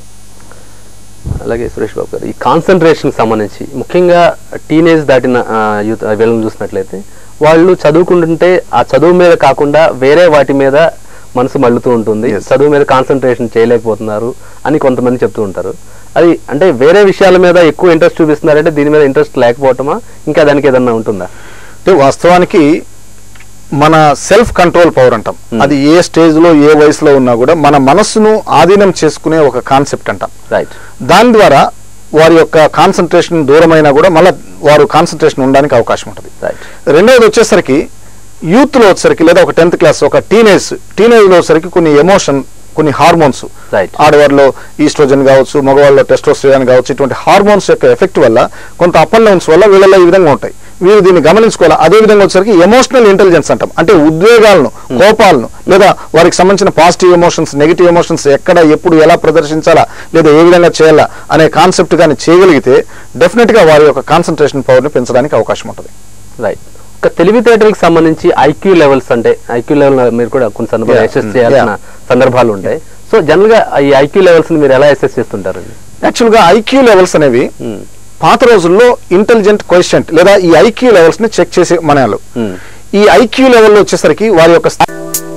Speaker 1: అలాగే సురేష్ బాబు గారు ఈ కాన్సన్ట్రేషన్ సంబంధించి ముఖ్యంగా టీనేజ్ దాటిన యూత్ వీళ్ళని చూసినట్లయితే వాళ్ళు చదువుకుంటుంటే ఆ చదువు మీద కాకుండా వేరే వాటి మీద మనసు మళ్ళుతూ ఉంటుంది
Speaker 2: Yes.
Speaker 1: చదువు మీద కాన్సన్ట్రేషన్ చేయలేకపోతున్నారు అని కొంతమంది చెప్తూ ఉంటారు అది అంటే వేరే విషయాల మీద ఎక్కువ ఇంట్రెస్ట్ చూపిస్తున్నారంటే దీని మీద ఇంట్రెస్ట్ లేకపోవటమా ఇంకా దానికి ఏదన్నా ఉంటుందా
Speaker 2: అంటే వాస్తవానికి మన సెల్ఫ్ కంట్రోల్ పవర్ అంటాం
Speaker 1: Hmm.
Speaker 2: అది ఏ స్టేజ్ లో ఏ వయసులో ఉన్నా కూడా మన మనస్సును ఆధీనం చేసుకునే ఒక కాన్సెప్ట్ అంటాం
Speaker 1: రైట్
Speaker 2: దాని ద్వారా వారి యొక్క కాన్సన్ట్రేషన్ దూరమైనా కూడా మళ్ళీ వారు కాన్సన్ట్రేషన్ ఉండడానికి అవకాశం ఉంటుంది
Speaker 1: రైట్
Speaker 2: రెండవది వచ్చేసరికి యూత్ లో వచ్చేసరికి లేదా ఒక టెన్త్ క్లాస్ ఒక టీనేజ్ టీనేజ్ లో వచ్చేసరికి కొన్ని ఎమోషన్ కొన్ని హార్మోన్స్
Speaker 1: రైట్
Speaker 2: ఆడవారిలో ఈస్ట్రోజన్ కావచ్చు మగవాళ్ళలో టెస్టోస్టిరాన్ కావచ్చు ఇటువంటి హార్మోన్స్ యొక్క ఎఫెక్ట్ వల్ల కొంత అప్ అండ్ డౌన్స్ వల్ల వీళ్ళలో ఈ విధంగా ఉంటాయి వీరు దీన్ని గమనించుకోవాలి అదే విధంగా వచ్చేసరికి ఎమోషనల్ ఇంటెలిజెన్స్ అంటాం అంటే ఉద్వేగాలను కోపాలను లేదా వారికి సంబంధించిన పాజిటివ్ ఎమోషన్స్ నెగిటివ్ ఎమోషన్స్ ఎక్కడ ఎప్పుడు ఎలా ప్రదర్శించాలా లేదా ఏ విధంగా చేయాలా అనే కాన్సెప్ట్ కానీ చేయగలిగితే డెఫినెట్ గా వారి యొక్క కాన్సన్ట్రేషన్ పవర్ ని పెంచడానికి అవకాశం ఉంటుంది
Speaker 1: రైట్ ఒక తెలివితేటలకు సంబంధించి ఐక్యూ లెవెల్స్ అంటే ఐక్యూ లెవెల్ మీరు కూడా కొన్ని సందర్భాలు
Speaker 2: Yeah.
Speaker 1: Assess
Speaker 2: Mm.
Speaker 1: చేయాల్సిన
Speaker 2: Yeah.
Speaker 1: సందర్భాలు ఉంటాయి సో జనరల్ గా ఈ ఐక్యూ లెవెల్స్ ని మీరు ఎలా అసెస్ చేస్తుంటారండి
Speaker 2: యాక్చువల్ గా ఐక్యూ లెవెల్స్ అనేవి
Speaker 1: Mm.
Speaker 2: పాత రోజుల్లో ఇంటెలిజెంట్ క్వశ్చన్ లేదా ఈ ఐక్యూ లెవెల్స్ ని చెక్ చేసే మనయాలు
Speaker 1: Mm.
Speaker 2: ఈ ఐక్యూ లెవెల్లో వచ్చేసరికి వారి యొక్క స్థా-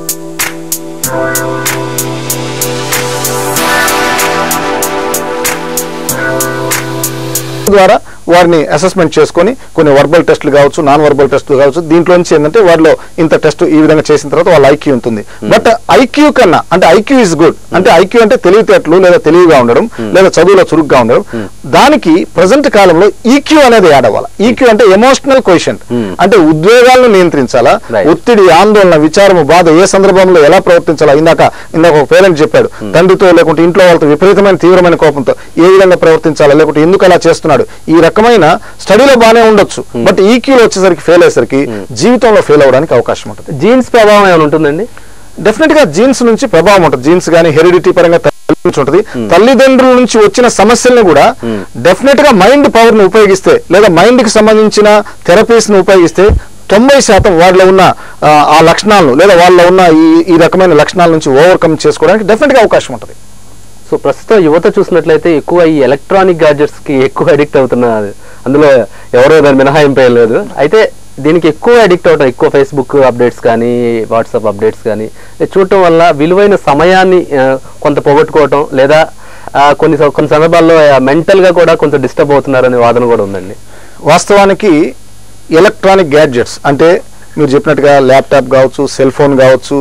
Speaker 2: ద్వారా వారిని అసెస్మెంట్ చేసుకొని కొన్ని వర్బల్ టెస్టులు కావచ్చు నాన్ వర్బల్ టెస్టులు కావచ్చు దీంట్లో నుంచి ఏంటంటే వారిలో ఇంత టెస్ట్ ఈ విధంగా చేసిన తర్వాత వాళ్ళ ఐక్యూ ఉంటుంది బట్ ఐక్యూ కన్నా అంటే ఐక్యూ ఇస్ గుడ్ అంటే ఐక్యూ అంటే తెలివితేటలు లేదా తెలివిగా ఉండడం లేదా చదువులో చురుగ్గా ఉండడం దానికి ప్రజెంట్ కాలంలో ఈక్యూ అనేది యాడ్ అవ్వాలి ఈక్యూ అంటే ఎమోషనల్ క్వశ్చన్
Speaker 1: Hmm.
Speaker 2: అంటే ఉద్వేగాలను నియంత్రించాలా
Speaker 1: Right.
Speaker 2: ఒత్తిడి ఆందోళన విచారము బాధ ఏ సందర్భంలో ఎలా ప్రవర్తించాలా ఇందాక ఇందాక ఒక పేరెంట్ చెప్పాడు తండ్రితో లేకుంటే ఇంట్లో వాళ్ళతో విపరీతమైన తీవ్రమైన కోపంతో ఏ విధంగా ప్రవర్తించాలా లేకుంటే ఎందుకు అలా చేస్తున్నాడు ఈ రకమైన స్టడీలో బాగానే ఉండొచ్చు బట్ ఈక్యూలో వచ్చేసరికి ఫెయిల్ అయ్యేసరికి జీవితంలో ఫెయిల్ అవ్వడానికి అవకాశం ఉంటుంది
Speaker 1: జీన్స్ ప్రభావం ఏమైనా ఉంటుందండి
Speaker 2: డెఫినెట్ గా జీన్స్ నుంచి ప్రభావం ఉంటుంది జీన్స్ కానీ హెరిడిటీ పరంగా తల్లి నుంచి ఉంటుంది తల్లిదండ్రుల నుంచి వచ్చిన సమస్యల్ని కూడా డెఫినెట్ గా మైండ్ పవర్ ని ఉపయోగిస్తే లేదా మైండ్ కి సంబంధించిన థెరపీస్ ని ఉపయోగిస్తే తొంభై శాతం వాళ్ళలో ఉన్న ఆ, ఆ లక్షణాలను లేదా వాళ్ళలో ఉన్న ఈ ఈ రకమైన లక్షణాల నుంచి ఓవర్కమ్ చేసుకోవడానికి డెఫినెట్ గా అవకాశం ఉంటుంది
Speaker 1: సో ప్రస్తుతం యువత చూసినట్లయితే ఎక్కువ ఈ ఎలక్ట్రానిక్ గాడ్జెట్స్ కి ఎక్కువ అడిక్ట్ అవుతున్నారు అందులో ఎవరో దాని మినహాయింపు ఏం లేదు అయితే దీనికి ఎక్కువ అడిక్ట్ అవటం ఎక్కువ ఫేస్బుక్ అప్డేట్స్ కానీ వాట్సాప్ అప్డేట్స్ కానీ ఇది చూడటం వల్ల విలువైన సమయాన్ని ఆ, కొంత పోగొట్టుకోవటం లేదా ఆ, కొన్ని స- కొన్ని సందర్భాల్లో మెంటల్ గా కూడా కొంచెం డిస్టర్బ్ అవుతున్నారనే వాదన కూడా ఉందండి
Speaker 2: వాస్తవానికి ఎలక్ట్రానిక్ గ్యాడ్జెట్స్ అంటే మీరు చెప్పినట్టుగా ల్యాప్టాప్ కావచ్చు సెల్ ఫోన్ కావచ్చు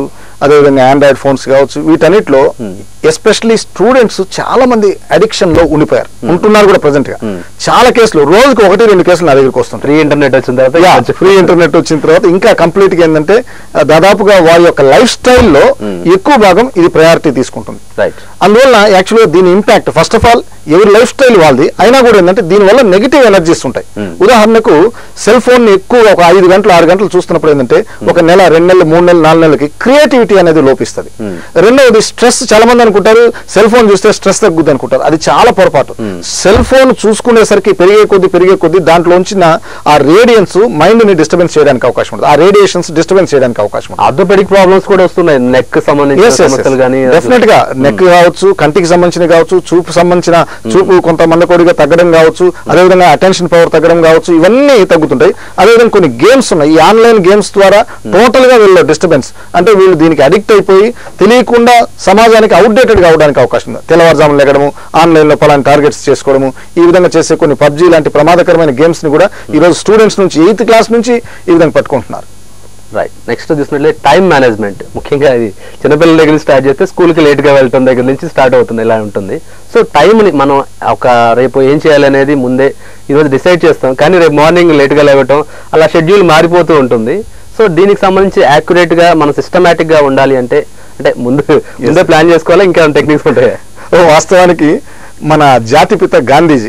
Speaker 2: అదేవిధంగా ఆండ్రాయిడ్ ఫోన్స్ కావచ్చు వీటన్నిటిలో ఎస్పెషల్లీ స్టూడెంట్స్ చాలా మంది అడిక్షన్ లో ఉండిపోయారు ఉంటున్నారు కూడా ప్రెసెంట్ గా చాలా కేసులు రోజుకి ఒకటి రెండు కేసులు నా దగ్గరికి వస్తుంటాయి
Speaker 1: ఫ్రీ ఇంటర్నెట్ వచ్చిన తర్వాత
Speaker 2: యా
Speaker 1: కొంచెం
Speaker 2: ఫ్రీ ఇంటర్నెట్ వచ్చిన తర్వాత ఇంకా కంప్లీట్ గా ఏంటంటే ఆ, దాదాపుగా వారి యొక్క లైఫ్ స్టైల్లో ఎక్కువ భాగం ఇది ప్రయారిటీ తీసుకుంటుంది
Speaker 1: రైట్
Speaker 2: అందువల్ల యాక్చువల్గా దీని ఇంపాక్ట్ ఫస్ట్ ఆఫ్ ఆల్ ఎవరి లైఫ్ స్టైల్ వాళ్ళది అయినా కూడా ఏంటంటే దీనివల్ల నెగిటివ్ ఎనర్జీస్ ఉంటాయి ఉదాహరణకు సెల్ ఫోన్ ని ఎక్కువ ఒక ఐదు గంటలు ఆరు గంటలు చూస్తున్నప్పుడు ఏంటంటే ఒక నెల రెండు నెలలు మూడు నెలలు నాలుగు నెలలకి క్రియేటివిటీ అనేది లోపిస్తుంది రెండవది స్ట్రెస్ చాలా మంది అనుకుంటారు సెల్ ఫోన్ చూస్తే స్ట్రెస్ తగ్గుద్ది అనుకుంటారు అది చాలా పొరపాటు సెల్ ఫోన్ చూసుకునేసరికి పెరిగే కొద్ది పెరిగే కొద్ది దాంట్లో ఉంచిన ఆ రేడియన్స్ మైండ్ ని డిస్టర్బెన్స్ చేయడానికి అవకాశం ఉంటుంది ఆ రేడియేషన్స్ డిస్టర్బెన్స్ చేయడానికి అవకాశం ఉంటుంది
Speaker 1: ఆర్థోపెడిక్ ప్రాబ్లమ్స్ కూడా వస్తున్నాయి నెక్ సంబంధించిన సమస్యలు కానీ
Speaker 2: డెఫినెట్ గా నెక్ కావచ్చు కంటికి సంబంధించిన కావచ్చు చూపు సంబంధించిన చూపు కొంత మందకొడిగా తగ్గడం కావచ్చు అదేవిధంగా అటెన్షన్ పవర్ తగ్గడం కావచ్చు ఇవన్నీ తగ్గుతుంటాయి అదేవిధంగా కొన్ని గేమ్స్ ఉన్నాయి ఈ ఆన్లైన్ గేమ్స్ ద్వారా టోటల్ గా వీళ్ళు డిస్టర్బెన్స్ అంటే వీళ్ళు దీనికి అడిక్ట్ అయిపోయి తెలియకుండా సమాజానికి అవుట్డేటెడ్ కావడానికి అవకాశం ఉంది తెల్లవారుజామున లెగడము ఆన్లైన్ లో పలానా టార్గెట్స్ చేసుకోవడము ఈ విధంగా చేసే కొన్ని పబ్జీ లాంటి ప్రమాదకరమైన గేమ్స్ ని కూడా ఈ రోజు స్టూడెంట్స్ నుంచి ఎయిత్ క్లాస్ నుంచి ఈ విధంగా పట్టుకుంటున్నారు
Speaker 1: రైట్ నెక్స్ట్ చూసినట్లే టైం మేనేజ్మెంట్ ముఖ్యంగా ఇది చిన్నపిల్లల దగ్గర స్టార్ట్ చేస్తే స్కూల్కి లేట్గా వెళ్ళటం దగ్గర నుంచి స్టార్ట్ అవుతుంది ఇలా ఉంటుంది సో టైంని మనం ఒక రేపు ఏం చేయాలనేది ముందే ఈరోజు డిసైడ్ చేస్తాం కానీ రేపు మార్నింగ్ లేట్గా లేవటం అలా షెడ్యూల్ మారిపోతూ ఉంటుంది సో దీనికి సంబంధించి యాక్యురేట్గా మనం సిస్టమేటిక్గా ఉండాలి అంటే అంటే ముందు ముందే ప్లాన్ చేసుకోవాలా ఇంకా టెక్నిక్స్ ఉంటాయా
Speaker 2: ఓ వాస్తవానికి మన జాతిపిత గాంధీజీ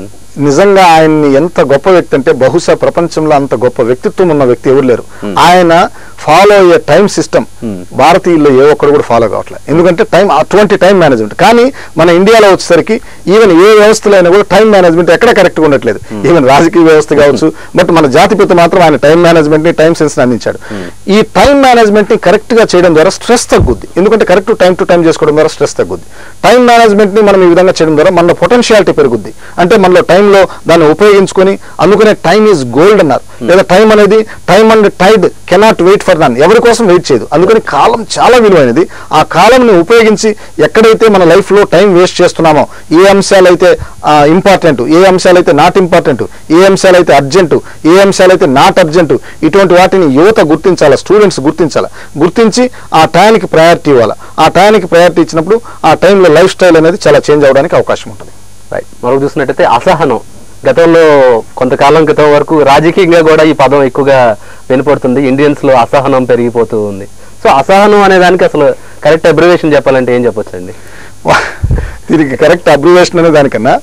Speaker 2: నిజంగా ఆయన్ని ఎంత గొప్ప వ్యక్తి అంటే బహుశా ప్రపంచంలో అంత గొప్ప వ్యక్తిత్వం ఉన్న వ్యక్తి ఎవరు లేరు ఆయన ఫాలో అయ్యే టైం సిస్టమ్ భారతీయుల్లో ఏ ఒక్కడు కూడా ఫాలో కావట్లేదు ఎందుకంటే టైం అటువంటి టైం మేనేజ్మెంట్ కానీ మన ఇండియాలో వచ్చేసరికి ఈవెన్ ఏ వ్యవస్థలో అయినా కూడా టైం మేనేజ్మెంట్ ఎక్కడ కరెక్ట్గా ఉండట్లేదు ఈవెన్ రాజకీయ వ్యవస్థ కావచ్చు బట్ మన జాతిపిత మాత్రం ఆయన టైం మేనేజ్మెంట్ ని టైం సెన్స్ అందించాడు ఈ టైం మేనేజ్మెంట్ ని కరెక్ట్ గా చేయడం ద్వారా స్ట్రెస్ తగ్గుద్ది ఎందుకంటే కరెక్ట్ టైం టు టైం చేసుకోవడం ద్వారా స్ట్రెస్ తగ్గుద్ది టైం మేనేజ్మెంట్ ని మనం ఈ విధంగా చేయడం ద్వారా మనలో పొటెన్షియాలిటీ పెరుగుద్ది అంటే మనలో టైంలో దాన్ని ఉపయోగించుకొని అందుకనే టైం ఈజ్ గోల్డ్ అన్నారు లేదా టైం అనేది time and tide cannot wait for none ఎవరి కోసం వెయిట్ చేయదు అందుకని కాలం చాలా విలువైనది ఆ కాలంని ఉపయోగించి ఎక్కడైతే మన లైఫ్ లో టైం వేస్ట్ చేస్తున్నామో ఏ అంశాలు అయితే ఇంపార్టెంట్ ఏ అంశాలు అయితే నాట్ ఇంపార్టెంట్ ఏ అంశాలు అయితే అర్జెంటు ఏ అంశాలు అయితే నాట్ అర్జెంటు ఇటువంటి వాటిని యువత గుర్తించాలా స్టూడెంట్స్ గుర్తించాలా గుర్తించి ఆ టైంకి ప్రయారిటీ ఇవ్వాలా ఆ టైంకి ప్రయారిటీ ఇచ్చినప్పుడు ఆ టైంలో లైఫ్ స్టైల్ అనేది చాలా చేంజ్ అవడానికి అవకాశం ఉంటుంది
Speaker 1: రైట్ మరొక చూసినట్టయితే అసహనం గతంలో కొంతకాలం క్రితం వరకు రాజకీయంగా కూడా ఈ పదం ఎక్కువగా వినపడుతుంది ఇండియన్స్ లో అసహనం పెరిగిపోతూ ఉంది సో అసహనం అనే దానికి అసలు కరెక్ట్ అబ్రివేషన్ చెప్పాలంటే ఏం చెప్పొచ్చండి
Speaker 2: వా- దీనికి కరెక్ట్ అబ్రివేషన్ అనే దానికన్నా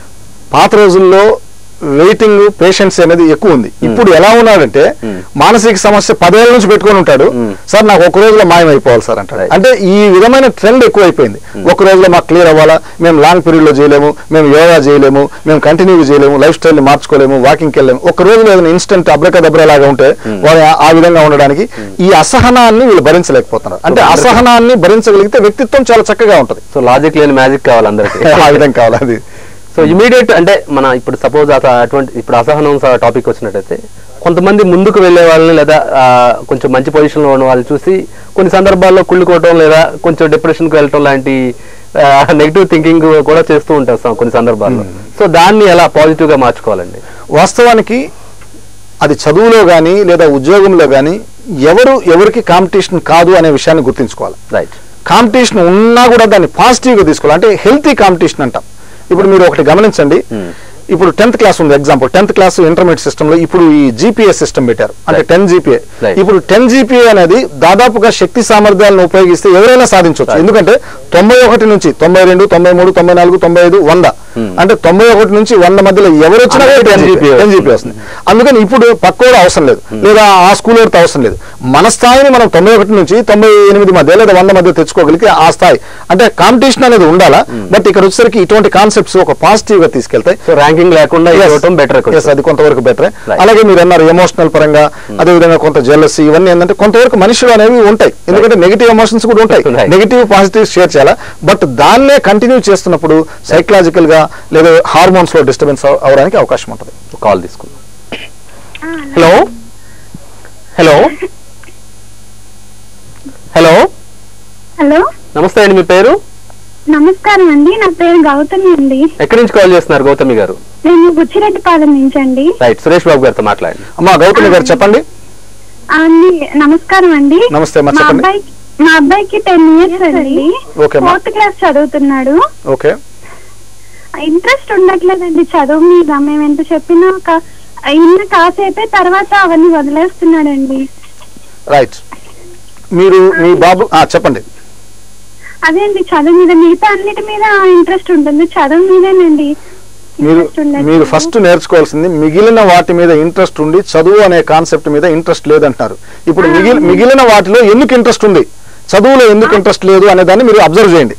Speaker 2: పాత రోజుల్లో వెయిటింగ్ పేషెన్స్ అనేది ఎక్కువ ఉంది ఇప్పుడు ఎలా ఉన్నాడంటే మానసిక సమస్య పదేళ్ల నుంచి పెట్టుకొని ఉంటాడు సార్ నాకు ఒక రోజులో మాయమైపోవాలి సార్ అంటాడు
Speaker 1: Right.
Speaker 2: అంటే ఈ విధమైన ట్రెండ్ ఎక్కువైపోయింది ఒక రోజులో మాకు క్లియర్ అవ్వాలా మేము లాంగ్ పీరియడ్ లో చేయలేము మేము యోగా చేయలేము మేము కంటిన్యూ చేయలేము లైఫ్ స్టైల్ ని మార్చుకోలేము వాకింగ్కి వెళ్ళలేము ఒక రోజులో ఏదైనా ఇన్స్టెంట్ అబ్రకదబ్ర లాగా ఉంటే వారు ఆ- ఆ విధంగా ఉండడానికి ఈ అసహనాన్ని వీళ్ళు భరించలేకపోతున్నారు అంటే అసహనాన్ని భరించగలిగితే వ్యక్తిత్వం చాలా చక్కగా ఉంటుంది
Speaker 1: సో లాజిక్ లేని మ్యాజిక్ కావాలి అందరికి
Speaker 2: ఆ విధంగా కావాలి అది
Speaker 1: సో ఇమీడియట్ అంటే మన ఇప్పుడు సపోజ్ అటువంటి ఇప్పుడు అసహనం టాపిక్ వచ్చినట్టయితే కొంతమంది ముందుకు వెళ్ళే వాళ్ళని లేదా ఆ, కొంచెం మంచి పొజిషన్లో ఉన్న వాళ్ళు చూసి కొన్ని సందర్భాల్లో కుళ్ళుకోవటం లేదా కొంచెం డిప్రెషన్కి వెళ్ళటం లాంటి నెగిటివ్ థింకింగ్ కూడా చేస్తూ ఉంటారు some- కొన్ని సందర్భాల్లో సో దాన్ని ఎలా పాజిటివ్ గా మార్చుకోవాలండి
Speaker 2: వాస్తవానికి అది చదువులో కానీ లేదా ఉద్యోగంలో కానీ ఎవరు ఎవరికి కాంపిటీషన్ కాదు అనే విషయాన్ని గుర్తుంచుకోవాలి
Speaker 1: రైట్
Speaker 2: కాంపిటీషన్ ఉన్నా కూడా దాన్ని పాజిటివ్గా తీసుకోవాలి అంటే హెల్తీ కాంపిటీషన్ అంటాం ఇప్పుడు మీరు ఒకటి గమనించండి ఇప్పుడు టెన్త్ క్లాస్ ఉంది example tenth class intermediate system లో ఇప్పుడు ఈ జీపీఏ సిస్టమ్ పెట్టారు అంటే
Speaker 1: Right.
Speaker 2: Ten GPA
Speaker 1: Right.
Speaker 2: ఇప్పుడు టెన్ జీపీఏ అనేది దాదాపుగా శక్తి సామర్థ్యాలను ఉపయోగిస్తే ఎవరైనా సాధించవచ్చు
Speaker 1: Right.
Speaker 2: ఎందుకంటే తొంభై ఒకటి నుంచి తొంభై రెండు తొంభై మూడు తొంభై నాలుగు తొంభై ఐదు వంద అంటే తొంభై ఒకటి నుంచి వంద మధ్యలో ఎవరు వచ్చినా
Speaker 1: అందరికీ 10 GPA
Speaker 2: టెన్ జీపీ వస్తుంది అందుకని ఇప్పుడు పక్కోడు అవసరం లేదు లేదా ఆ స్కూల్ వాడితో అవసరం లేదు మన స్థాయిని మనం తొంభై ఒకటి నుంచి తొంభై ఎనిమిది మధ్య లేదా వంద మధ్య తెచ్చుకోగలిగితే ఆ స్థాయి అంటే కాంపిటీషన్ అనేది ఉండాలా బట్ ఇక్కడ వచ్చేసరికి ఇటువంటి కాన్సెప్ట్స్ ఒక పాజిటివ్ గా తీసుకెళ్తాయి
Speaker 1: సో ర్యాంకింగ్ లేకుండా
Speaker 2: Yes.
Speaker 1: ఇవ్వటం బెటర్
Speaker 2: Yes, అది కొంతవరకు బెటర్
Speaker 1: Right.
Speaker 2: అలాగే మీరు అన్నారు ఎమోషనల్ పరంగా అదే విధంగా కొంత జెల్లసీ ఇవన్నీ ఏంటంటే కొంతవరకు మనుషులు అనేవి ఉంటాయి ఎందుకంటే నెగిటివ్ ఎమోషన్స్ కూడా ఉంటాయి
Speaker 1: Right.
Speaker 2: నెగిటివ్ పాజిటివ్ షేర్ చేయాలా బట్ దాన్నే కంటిన్యూ చేస్తున్నప్పుడు సైకలాజికల్ గా లేదా హార్మోన్స్ లో డిస్టర్బెన్స్ అవడానికి అవకాశం ఉంటుంది
Speaker 1: కాల్ తీసుకుందాం హలో హలో హలో
Speaker 7: హలో
Speaker 1: నమస్తే అండి మీ పేరు
Speaker 7: నమస్కారం అండి నా పేరు గౌతమి అండి
Speaker 1: ఎక్కడి నుంచి కాల్ చేస్తున్నారు గౌతమి గారు
Speaker 7: నేను బుచ్చిరెడ్డిపాలెం నుంచి అండి
Speaker 1: రైట్ సురేష్ బాబు గారితో మాట్లాడండి
Speaker 2: అమ్మా గౌతమి గారు చెప్పండి
Speaker 7: ఆ, అండి నమస్కారం అండి
Speaker 2: నమస్తే అమ్మా,
Speaker 7: మా
Speaker 2: చెప్పండి.
Speaker 7: అబ్బాయికి మా అబ్బాయికి టెన్ ఇయర్స్ అండి
Speaker 2: Okay, మా.
Speaker 7: ఫోర్త్ క్లాస్ చదువుతున్నాడు
Speaker 2: ఓకే
Speaker 7: ఇంట్రెస్ట్ ఉండట్లేదండి చదువు మీద మేము ఎంత చెప్పినా ఒక ఇన్న కాసేపే తర్వాత అవన్నీ వదిలేస్తున్నాడండి
Speaker 2: రైట్ మీరు మీ బాబు ఆ, చెప్పండి
Speaker 7: అదే అండి చదువు మీద మిగతా అన్నిటి మీద ఇంట్రెస్ట్ ఉంటుంది చదువు మీదేనండి
Speaker 2: మీరు
Speaker 7: interest ఉండట్లేదు.
Speaker 2: మీరు ఫస్ట్ నేర్చుకోవాల్సింది మిగిలిన వాటి మీద ఇంట్రెస్ట్ ఉండి చదువు అనే కాన్సెప్ట్ మీద ఇంట్రెస్ట్ లేదంటున్నారు ఇప్పుడు మిగిలి మిగిలిన వాటిలో ఎందుకు ఇంట్రెస్ట్ ఉంది చదువులో ఎందుకు ఇంట్రెస్ట్ లేదు అనే దాన్ని మీరు అబ్జర్వ్ చేయండి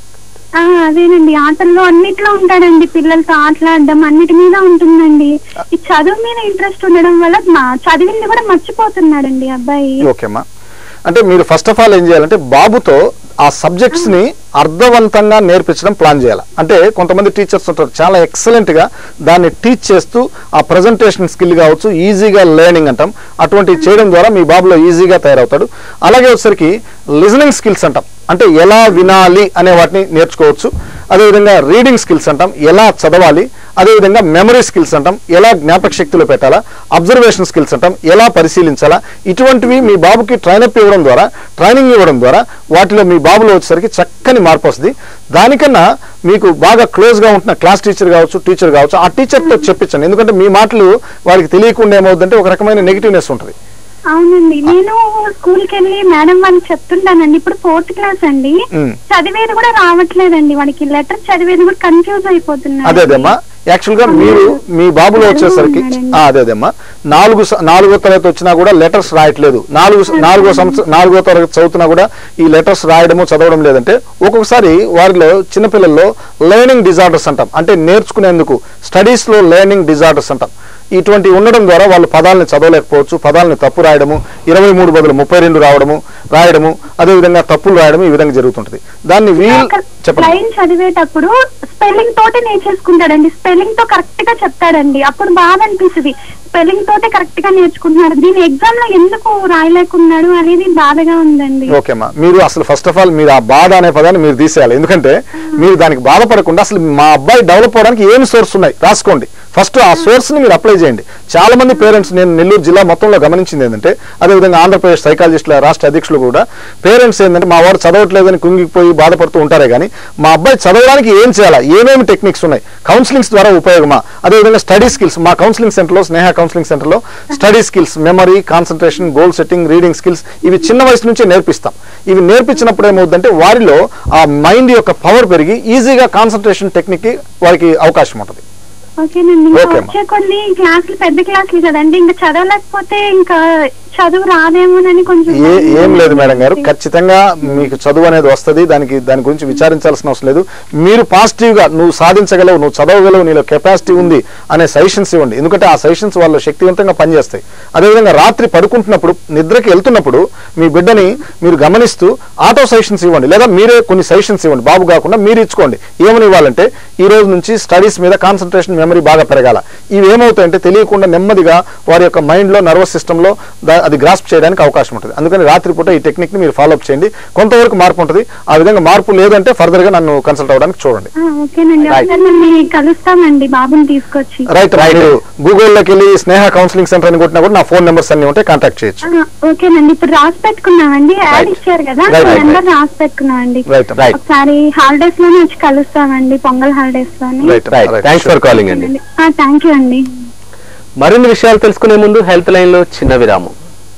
Speaker 7: ఆ, అదేనండి ఆటల్లో అన్నిట్లో ఉంటాడండి పిల్లలతో ఆటలాడడం అన్నిటి మీద ఉంటుందండి ఈ చదువు మీద ఇంట్రెస్ట్ ఉండడం వల్ల మా చదివింది కూడా మర్చిపోతున్నాడండి అబ్బాయి
Speaker 2: ఓకేమ్మా అంటే మీరు ఫస్ట్ ఆఫ్ ఆల్ ఏం చేయాలంటే బాబుతో ఆ సబ్జెక్ట్స్ ని అర్థవంతంగా నేర్పించడం ప్లాన్ చేయాలి అంటే కొంతమంది టీచర్స్ ఉంటారు చాలా ఎక్సలెంట్ గా దాన్ని టీచ్ చేస్తూ ఆ ప్రజెంటేషన్ స్కిల్ కావచ్చు ఈజీగా లెర్నింగ్ అంటాం అటువంటివి చేయడం ద్వారా మీ బాబులో ఈజీగా తయారవుతాడు అలాగే వచ్చేసరికి లిజనింగ్ స్కిల్స్ అంటాం అంటే ఎలా వినాలి అనే వాటిని నేర్చుకోవచ్చు అదేవిధంగా రీడింగ్ స్కిల్స్ అంటాం ఎలా చదవాలి అదేవిధంగా మెమరీ స్కిల్స్ అంటాం ఎలా జ్ఞాపక శక్తిలో పెట్టాలా అబ్జర్వేషన్ స్కిల్స్ అంటాం ఎలా పరిశీలించాలా ఇటువంటివి మీ బాబుకి ట్రైనప్ ఇవ్వడం ద్వారా ట్రైనింగ్ ఇవ్వడం ద్వారా వాటిలో మీ బాబులో వచ్చేసరికి చక్కని మార్పు వస్తుంది దానికన్నా మీకు బాగా క్లోజ్గా ఉంటున్న క్లాస్ టీచర్ కావచ్చు టీచర్ కావచ్చు ఆ టీచర్తో చెప్పించండి ఎందుకంటే మీ మాటలు వారికి తెలియకుండా ఏమవుతుందంటే ఒక రకమైన నెగిటివ్నెస్ ఉంటుంది
Speaker 7: అవునండి నేను స్కూల్ కి వెళ్ళి మేడం వాళ్ళకి చెప్తుంటానండి ఇప్పుడు ఫోర్త్ క్లాస్ అండి
Speaker 2: మ్.
Speaker 7: చదివేది కూడా రావట్లేదండి వాడికి లెటర్ చదివేది కూడా కన్ఫ్యూజ్ అయిపోతున్నాడు
Speaker 2: అదే అదేమ్మా యాక్చువల్ గా మీరు మీ బాబులో వచ్చేసరికి ఆ, అదే అదేమ్మా నాలుగు స- నాలుగో తరగతి వచ్చినా కూడా లెటర్స్ రాయట్లేదు నాలుగు స- నాలుగో సంవత్సరం నాలుగో తరగతి చదువుతున్నా కూడా ఈ లెటర్స్ రాయడము చదవడం లేదంటే ఒక్కొక్కసారి వారిలో చిన్నపిల్లల్లో లెర్నింగ్ డిజార్డర్స్ అంటాం అంటే నేర్చుకునేందుకు స్టడీస్ లో లెర్నింగ్ డిజార్డర్స్ అంటాం ఇటువంటి ఉండడం ద్వారా వాళ్ళు పదాలను చదవలేకపోవచ్చు పదాలను తప్పు రాయడము ఇరవై మూడు బదులు ముప్పై రెండు రావడము రాయడము అదేవిధంగా తప్పులు రాయడము ఈ విధంగా జరుగుతుంటది దాన్ని వీల్ చెప్పండి
Speaker 7: లైన్ చదివేటప్పుడు స్పెల్లింగ్ తోటే నేర్చేసుకుంటాడండి స్పెల్లింగ్ తో కరెక్ట్ గా చెప్తాడండి అప్పుడు బాగా అనిపిస్తుంది స్పెల్లింగ్ తోటే కరెక్ట్ గా నేర్చుకుంటున్నాడు దీని ఎగ్జామ్ లో ఎందుకు రాయలేకున్నాడు అనేది బాధగా ఉందండి
Speaker 2: ఓకేమ్మా మీరు అసలు ఫస్ట్ ఆఫ్ ఆల్ మీరు ఆ బాధ అనే పదాన్ని మీరు తీసేయాలి ఎందుకంటే మీరు దానికి బాధపడకుండా అసలు మా అబ్బాయి డెవలప్ అవడానికి ఏమి సోర్స్ ఉన్నాయి రాసుకోండి ఫస్ట్ ఆ సోర్స్ ని మీరు అప్లై చేయండి చాలా మంది పేరెంట్స్ నేను నెల్లూరు జిల్లా మొత్తంలో గమనించింది ఏంటంటే అదేవిధంగా ఆంధ్రప్రదేశ్ సైకాలజిస్టుల రాష్ట్ర అధ్యక్షులు కూడా పేరెంట్స్ ఏంటంటే మా వాడు చదవట్లేదని కుంగిపోయి బాధపడుతూ ఉంటారే కానీ మా అబ్బాయి చదవడానికి ఏం చేయాలా ఏమేమి టెక్నిక్స్ ఉన్నాయి కౌన్సిలింగ్స్ ద్వారా ఉపయోగమా అదేవిధంగా స్టడీ స్కిల్స్ మా కౌన్సిలింగ్ సెంటర్లో స్నేహ కౌన్సిలింగ్ సెంటర్లో study skills memory concentration goal setting reading skills ఇవి చిన్న వయసు నుంచే నేర్పిస్తాం ఇవి నేర్పించినప్పుడు ఏమవుతుందంటే వారిలో ఆ మైండ్ యొక్క పవర్ పెరిగి ఈజీగా కాన్సన్ట్రేషన్ టెక్నిక్కి వారికి అవకాశం ఉంటుంది
Speaker 7: ఓకేనండి ఇంకా
Speaker 2: ఓకే అమ్మా.
Speaker 7: వచ్చే కొన్ని క్లాసులు పెద్ద క్లాసులు కదండి ఇంకా చదవలేకపోతే ఇంకా చదువు రాదేమోనని కొంచెం
Speaker 2: ఏ ఏం లేదు మేడం గారు ఖచ్చితంగా మీకు చదువు అనేది వస్తుంది దానికి దాని గురించి విచారించాల్సిన అవసరం లేదు మీరు పాజిటివ్ గా నువ్వు సాధించగలవు నువ్వు చదవగలవు నీలో కెపాసిటీ ఉంది అనే సజెషన్స్ ఇవ్వండి ఎందుకంటే ఆ సజెషన్స్ వాళ్ళు శక్తివంతంగా పనిచేస్తాయి అదేవిధంగా రాత్రి పడుకుంటున్నప్పుడు నిద్రకి వెళ్తున్నప్పుడు మీ బిడ్డని మీరు గమనిస్తూ ఆటో సజెషన్స్ ఇవ్వండి లేదా మీరే కొన్ని సజెషన్స్ ఇవ్వండి బాబు కాకుండా మీరు ఇచ్చుకోండి ఏమని ఇవ్వాలంటే ఈ రోజు నుంచి స్టడీస్ మీద కాన్సన్ట్రేషన్ మెమరీ బాగా పెరగాల ఇవి ఏమవుతాయంటే తెలియకుండా నెమ్మదిగా వారి యొక్క మైండ్ లో నర్వస్ సిస్టమ్ లో దా- అది గ్రాస్ప్ చేయడానికి అవకాశం ఉంటుంది అందుకని రాత్రిపూట ఈ టెక్నిక్ ని మీరు ఫాలో అప్ చేయండి కొంతవరకు మార్పు ఉంటుంది ఆ విధంగా మార్పు లేదంటే ఫర్దర్ గా నన్ను కన్సల్ట్ అవ్వడానికి చూడండి
Speaker 7: ఆ, ఓకేనండి
Speaker 2: Right.
Speaker 7: ఒకసారి మిమ్మల్ని కలుస్తామండి బాబుని తీసుకొచ్చి
Speaker 2: రైట్ రైట్ గూగుల్లోకి వెళ్ళి స్నేహ కౌన్సిలింగ్ సెంటర్ అని కొట్టినా కూడా నా ఫోన్ నెంబర్స్ అన్ని ఉంటే కాంటాక్ట్ చేయొచ్చు
Speaker 7: ఆ, ఓకేనండి ఇప్పుడు రాసి పెట్టుకున్నామండి యాడ్
Speaker 2: Right.
Speaker 7: ఇచ్చారు కదా
Speaker 2: Right, right,
Speaker 7: నెంబర్ రాసి పెట్టుకున్నామండి
Speaker 2: రైట్
Speaker 1: రైట్
Speaker 7: ఒకసారి హాలిడేస్ లోనే వచ్చి కలుస్తామండి పొంగల్ హాలిడేస్ లోని
Speaker 2: right
Speaker 1: right thanks for calling అండి
Speaker 7: థ్యాంక్ యూ అండి
Speaker 1: మరిన్ని విషయాలు తెలుసుకునే ముందు హెల్త్ లైన్ లో చిన్న విరామం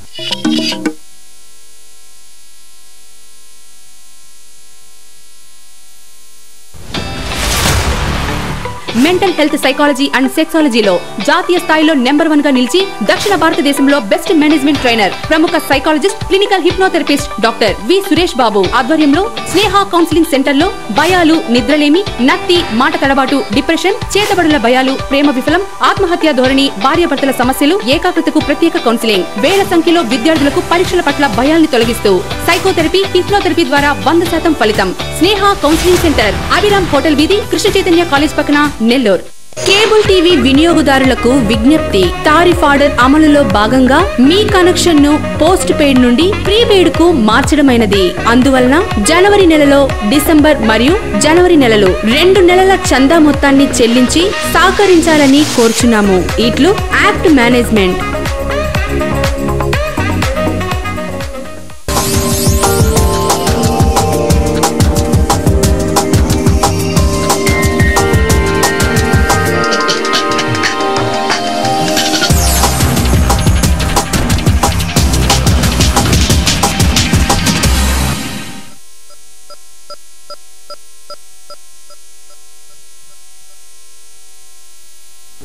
Speaker 6: మెంటల్ హెల్త్ సైకాలజీ అండ్ సెక్సాలజీలో జాతీయ స్థాయిలో నెంబర్ వన్ గా నిలిచి దక్షిణ భారతదేశంలో బెస్ట్ మేనేజ్మెంట్ ట్రైనర్ ప్రముఖ psychologist clinical hypnotherapist doctor V Suresh Babu ఆధ్వర్యంలో స్నేహ కౌన్సిలింగ్ సెంటర్ లో భయాలు నిద్రలేమి నత్తి మాట తడబాటు డిప్రెషన్ చేతబడుల భయాలు ప్రేమ విఫలం ఆత్మహత్య ధోరణి భార్యాభర్తల సమస్యలు ఏకాగ్రతకు ప్రత్యేక కౌన్సిలింగ్ వేల సంఖ్యలో విద్యార్థులకు పరీక్షల పట్ల భయాల్ని తొలగిస్తూ సైకోథెరపీ హిప్నోథెరపీ ద్వారా వంద శాతం ఫలితం Sneha counselling centre Abhiram hotel వీధి కృష్ణ చైతన్య కాలేజ్ పక్కన నెల్లూరు కేబుల్ టీవీ వినియోగదారులకు విజ్ఞప్తి తారిఫ్ ఆర్డర్ అమలులో భాగంగా మీ కనెక్షన్ ను పోస్ట్ పెయిడ్ నుండి ప్రీపెయిడ్ కు మార్చడమైనది అందువలన జనవరి నెలలో డిసెంబర్ మరియు జనవరి నెలలు రెండు నెలల చందా మొత్తాన్ని చెల్లించి సహకరించాలని కోరుచున్నాము ఇట్లు ACT management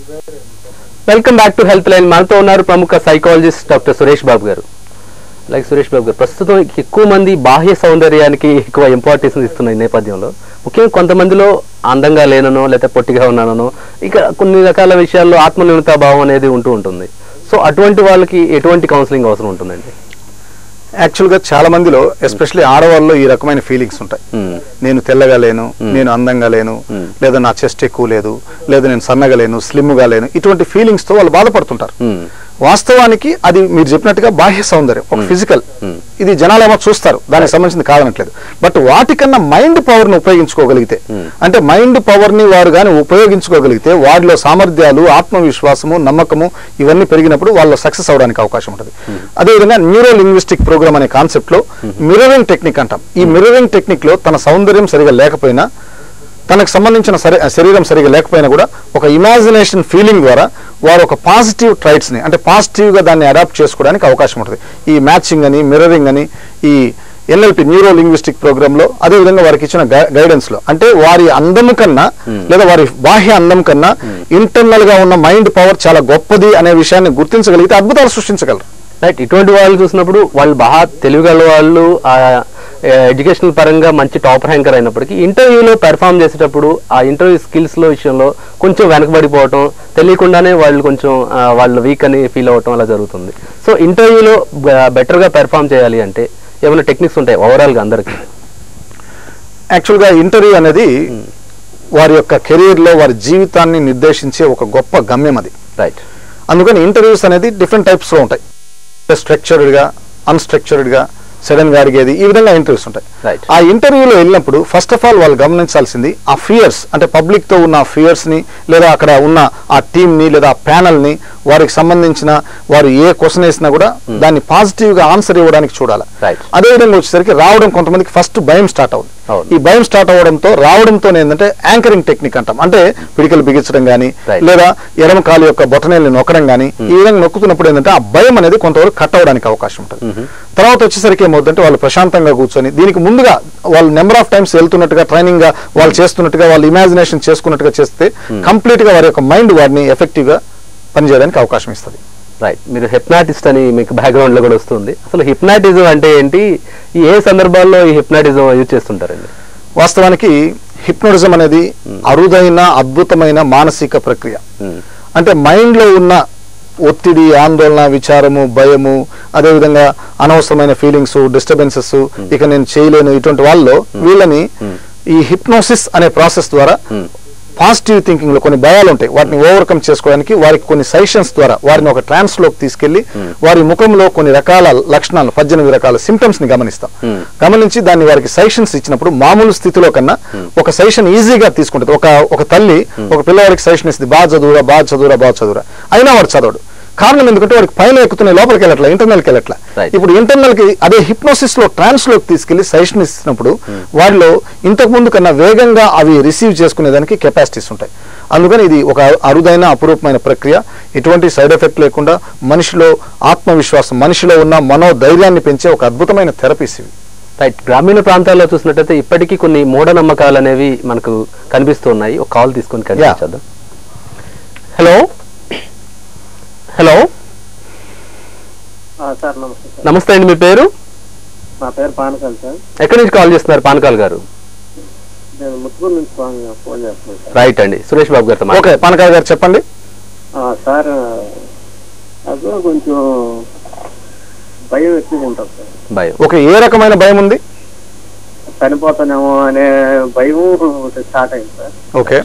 Speaker 1: welcome back to health line మనతో ఉన్నారు ప్రముఖ సైకాలజిస్ట్ డాక్టర్ సురేష్ బాబు గారు లైక్ సురేష్ బాబు గారు ప్రస్తుతం ఎక్కువ మంది బాహ్య సౌందర్యానికి ఎక్కువ ఇంపార్టెన్స్ ఇస్తున్న ఈ నేపథ్యంలో ముఖ్యంగా కొంతమందిలో అందంగా లేననో లేకపోతే పొట్టిగా ఉన్నానో ఇక కొన్ని రకాల విషయాల్లో ఆత్మనిర్ణత భావం అనేది ఉంటూ ఉంటుంది సో అటువంటి వాళ్ళకి ఎటువంటి కౌన్సిలింగ్ అవసరం ఉంటుందండి
Speaker 2: యాక్చువల్గా చాలా మందిలో ఎస్పెషల్లీ ఆడవాళ్ళలో ఈ రకమైన ఫీలింగ్స్ ఉంటాయి
Speaker 1: మ్మ్.
Speaker 2: నేను తెల్లగా లేను నేను అందంగా లేను లేదా నా చెస్ట్ ఎక్కువ లేదు లేదా నేను సన్నగా లేను స్లిమ్గా లేను ఇటువంటి ఫీలింగ్స్ తో వాళ్ళు బాధపడుతుంటారు
Speaker 1: మ్మ్.
Speaker 2: వాస్తవానికి అది మీరు చెప్పినట్టుగా బాహ్య సౌందర్యం ఒక ఫిజికల్ ఇది జనాలేమో చూస్తారు దానికి సంబంధించింది కాదనట్లేదు బట్ వాటికన్నా మైండ్ పవర్ ని ఉపయోగించుకోగలిగితే అంటే మైండ్ పవర్ ని వారు కానీ ఉపయోగించుకోగలిగితే వారిలో సామర్థ్యాలు ఆత్మవిశ్వాసము నమ్మకము ఇవన్నీ పెరిగినప్పుడు వాళ్ళు సక్సెస్ అవడానికి అవకాశం ఉంటుంది అదేవిధంగా న్యూరో లింగ్విస్టిక్ ప్రోగ్రామ్ అనే కాన్సెప్ట్ లో మిర్రరింగ్ టెక్నిక్ అంటాం ఈ మిర్రరింగ్ టెక్నిక్ లో తన సౌందర్యం సరిగా లేకపోయినా తనకు సంబంధించిన సరి శరీరం సరిగా లేకపోయినా కూడా ఒక ఇమాజినేషన్ ఫీలింగ్ ద్వారా వారు ఒక పాజిటివ్ ట్రైట్స్ ని అంటే పాజిటివ్ గా దాన్ని అడాప్ట్ చేసుకోవడానికి అవకాశం ఉంటుంది ఈ మ్యాచింగ్ అని మిర్రరింగ్ అని ఈ ఎన్ఎల్పి న్యూరో లింగ్విస్టిక్ ప్రోగ్రామ్ లో అదే విధంగా వారికి ఇచ్చిన గైడెన్స్ లో అంటే వారి అందం కన్నా లేదా వారి బాహ్య అందం కన్నా ఇంటర్నల్ గా ఉన్న మైండ్ పవర్ చాలా గొప్పది అనే విషయాన్ని గుర్తించగలిగితే అద్భుతాలు సృష్టించగలరు
Speaker 1: రైట్ ఇటువంటి వాళ్ళు చూసినప్పుడు వాళ్ళు బాగా తెలివిగల వాళ్ళు ఎడ్యుకేషనల్ పరంగా మంచి టాప్ ర్యాంకర్ అయినప్పటికీ ఇంటర్వ్యూలో పెర్ఫామ్ చేసేటప్పుడు ఆ ఇంటర్వ్యూ స్కిల్స్ లో విషయంలో కొంచెం వెనకబడిపోవటం తెలియకుండానే వాళ్ళు కొంచెం ఆ, వాళ్ళు వీక్ అని ఫీల్ అవ్వటం అలా జరుగుతుంది సో ఇంటర్వ్యూలో బెటర్ గా పెర్ఫామ్ చేయాలి అంటే ఏమైనా టెక్నిక్స్ ఉంటాయి ఓవరాల్ గా అందరికి
Speaker 2: యాక్చువల్గా ఇంటర్వ్యూ అనేది వారి యొక్క కెరీర్ లో వారి జీవితాన్ని నిర్దేశించే ఒక గొప్ప గమ్యం అది
Speaker 1: రైట్
Speaker 2: అందుకని ఇంటర్వ్యూస్ అనేది డిఫరెంట్ టైప్స్ లో ఉంటాయి స్ట్రక్చర్డ్ గా అన్స్ట్రక్చర్డ్ గా సడన్ గా అడిగేది ఈ విధంగా ఇంటర్వ్యూస్ ఉంటాయి
Speaker 1: Right.
Speaker 2: ఆ ఇంటర్వ్యూలో వెళ్ళినప్పుడు ఫస్ట్ ఆఫ్ ఆల్ వాళ్ళు గమనించాల్సింది ఆ ఫియర్స్ అంటే పబ్లిక్ తో ఉన్న ఫియర్స్ ని లేదా అక్కడ ఉన్న ఆ టీమ్ ని లేదా ఆ ప్యానల్ ని వారికి సంబంధించిన వారు ఏ క్వశ్చన్ వేసినా కూడా దాన్ని పాజిటివ్ గా ఆన్సర్ ఇవ్వడానికి చూడాలి
Speaker 1: Right.
Speaker 2: అదే విధంగా వచ్చేసరికి రావడం కొంతమందికి ఫస్ట్ భయం స్టార్ట్ అవుతుంది
Speaker 1: అవును.
Speaker 2: ఈ భయం స్టార్ట్ అవడంతో రావడంతో ఏంటంటే యాంకరింగ్ టెక్నిక్ అంటాం అంటే పిడికలు బిగించడం గానీ
Speaker 1: Right.
Speaker 2: లేదా ఎడమ కాలు యొక్క బొటనేల్ని నొక్కడం గానీ ఈ విధంగా నొక్కుతున్నప్పుడు ఏంటంటే ఆ భయం అనేది కొంతవరకు కట్ అవడానికి అవకాశం ఉంటుంది తర్వాత వచ్చేసరికి ఏమవుతుందంటే వాళ్ళు ప్రశాంతంగా కూర్చొని దీనికి ముందుగా వాళ్ళు నెంబర్ ఆఫ్ టైమ్స్ వెళ్తున్నట్టుగా ట్రైనింగ్ గా వాళ్ళు చేస్తున్నట్టుగా వాళ్ళు ఇమాజినేషన్ చేసుకున్నట్టుగా చేస్తే కంప్లీట్ గా వారి యొక్క మైండ్ వారిని ఎఫెక్టివ్ గా పనిచేయడానికి అవకాశం ఇస్తుంది
Speaker 1: రైట్ మీరు హిప్నాటిస్ట్ అని మీకు బ్యాక్గ్రౌండ్ లో కూడా వస్తుంది అసలు హిప్నాటిజం అంటే ఏంటి ఈ ఏ సందర్భాల్లో ఈ హిప్నాటిజం యూజ్ చేస్తుంటారండి
Speaker 2: వాస్తవానికి హిప్నోటిజం అనేది అరుదైన అద్భుతమైన మానసిక ప్రక్రియ
Speaker 1: మ్మ్.
Speaker 2: అంటే మైండ్ లో ఉన్న ఒత్తిడి ఆందోళన విచారము భయము అదేవిధంగా అనవసరమైన ఫీలింగ్స్ డిస్టర్బెన్సెస్ ఇక నేను చేయలేను ఇటువంటి వాళ్ళలో వీళ్ళని ఈ హిప్నోసిస్ అనే ప్రాసెస్ ద్వారా పాజిటివ్ థింకింగ్ లో కొన్ని భయాలు ఉంటాయి వాటిని ఓవర్కమ్ చేసుకోవడానికి వారికి కొన్ని సజెషన్స్ ద్వారా వారిని ఒక ట్రాన్స్ లోకి తీసుకెళ్లి వారి ముఖంలో కొన్ని రకాల లక్షణాలు పద్దెనిమిది రకాల సిమ్టమ్స్ ని గమనిస్తాం గమనించి దాన్ని వారికి సజెషన్స్ ఇచ్చినప్పుడు మామూలు స్థితిలో కన్నా ఒక సజెషన్ ఈజీగా తీసుకుంటుంది ఒక ఒక తల్లి ఒక పిల్లవాడికి సజెషన్ ఇస్తుంది బాగా చదువురా బాగా చదువురా బాగా చదువురా అయినా వాడు చదవడు కారణం ఎందుకంటే వాడికి పైన ఎక్కుతున్నాయి లోపలికి వెళ్ళట్లా ఇంటర్నల్ కి వెళ్ళట్లా
Speaker 1: Right.
Speaker 2: ఇప్పుడు ఇంటర్నల్ కి అదే హిప్నోసిస్ లో ట్రాన్స్ లోకి తీసుకెళ్లి సజెషన్ ఇచ్చినప్పుడు వారిలో ఇంతకు ముందు కన్నా వేగంగా అవి రిసీవ్ చేసుకునేదానికి కెపాసిటీస్ ఉంటాయి అందుకని ఇది ఒక అరుదైన అపురూపమైన ప్రక్రియ ఎటువంటి సైడ్ ఎఫెక్ట్ లేకుండా మనిషిలో ఆత్మవిశ్వాసం మనిషిలో ఉన్న మనోధైర్యాన్ని పెంచే ఒక అద్భుతమైన థెరపీస్ ఇవి
Speaker 1: రైట్ గ్రామీణ ప్రాంతాల్లో చూసినట్టయితే ఇప్పటికీ కొన్ని మూఢనమ్మకాలు అనేవి మనకు కనిపిస్తున్నాయి ఒక కాల్ తీసుకొని కనిపించేద్దాం హలో హలో
Speaker 8: సార్ నమస్తే సార్
Speaker 1: నమస్తే అండి మీ పేరు
Speaker 8: నా పేరు పానకాల్ సార్
Speaker 1: ఎక్కడి నుంచి కాల్ చేస్తున్నారు పానకాల్ గారు
Speaker 8: నేను ముత్తుకూరు నుంచి ఫోన్ ఫోన్ చేస్తున్నాను సార్
Speaker 1: రైట్ అండి సురేష్ బాబు గారితో
Speaker 2: ఓకే
Speaker 1: మాట్లాడండి.
Speaker 2: పానకాయ గారు చెప్పండి
Speaker 8: ఆ, సార్ నాకు కొంచెం భయం ఎక్కువ ఉంటుంది సార్
Speaker 1: భయం
Speaker 2: ఓకే ఏ రకమైన భయం ఉంది
Speaker 8: చనిపోతానేమో అనే భయం స్టార్ట్ అయింది సార్
Speaker 2: ఓకే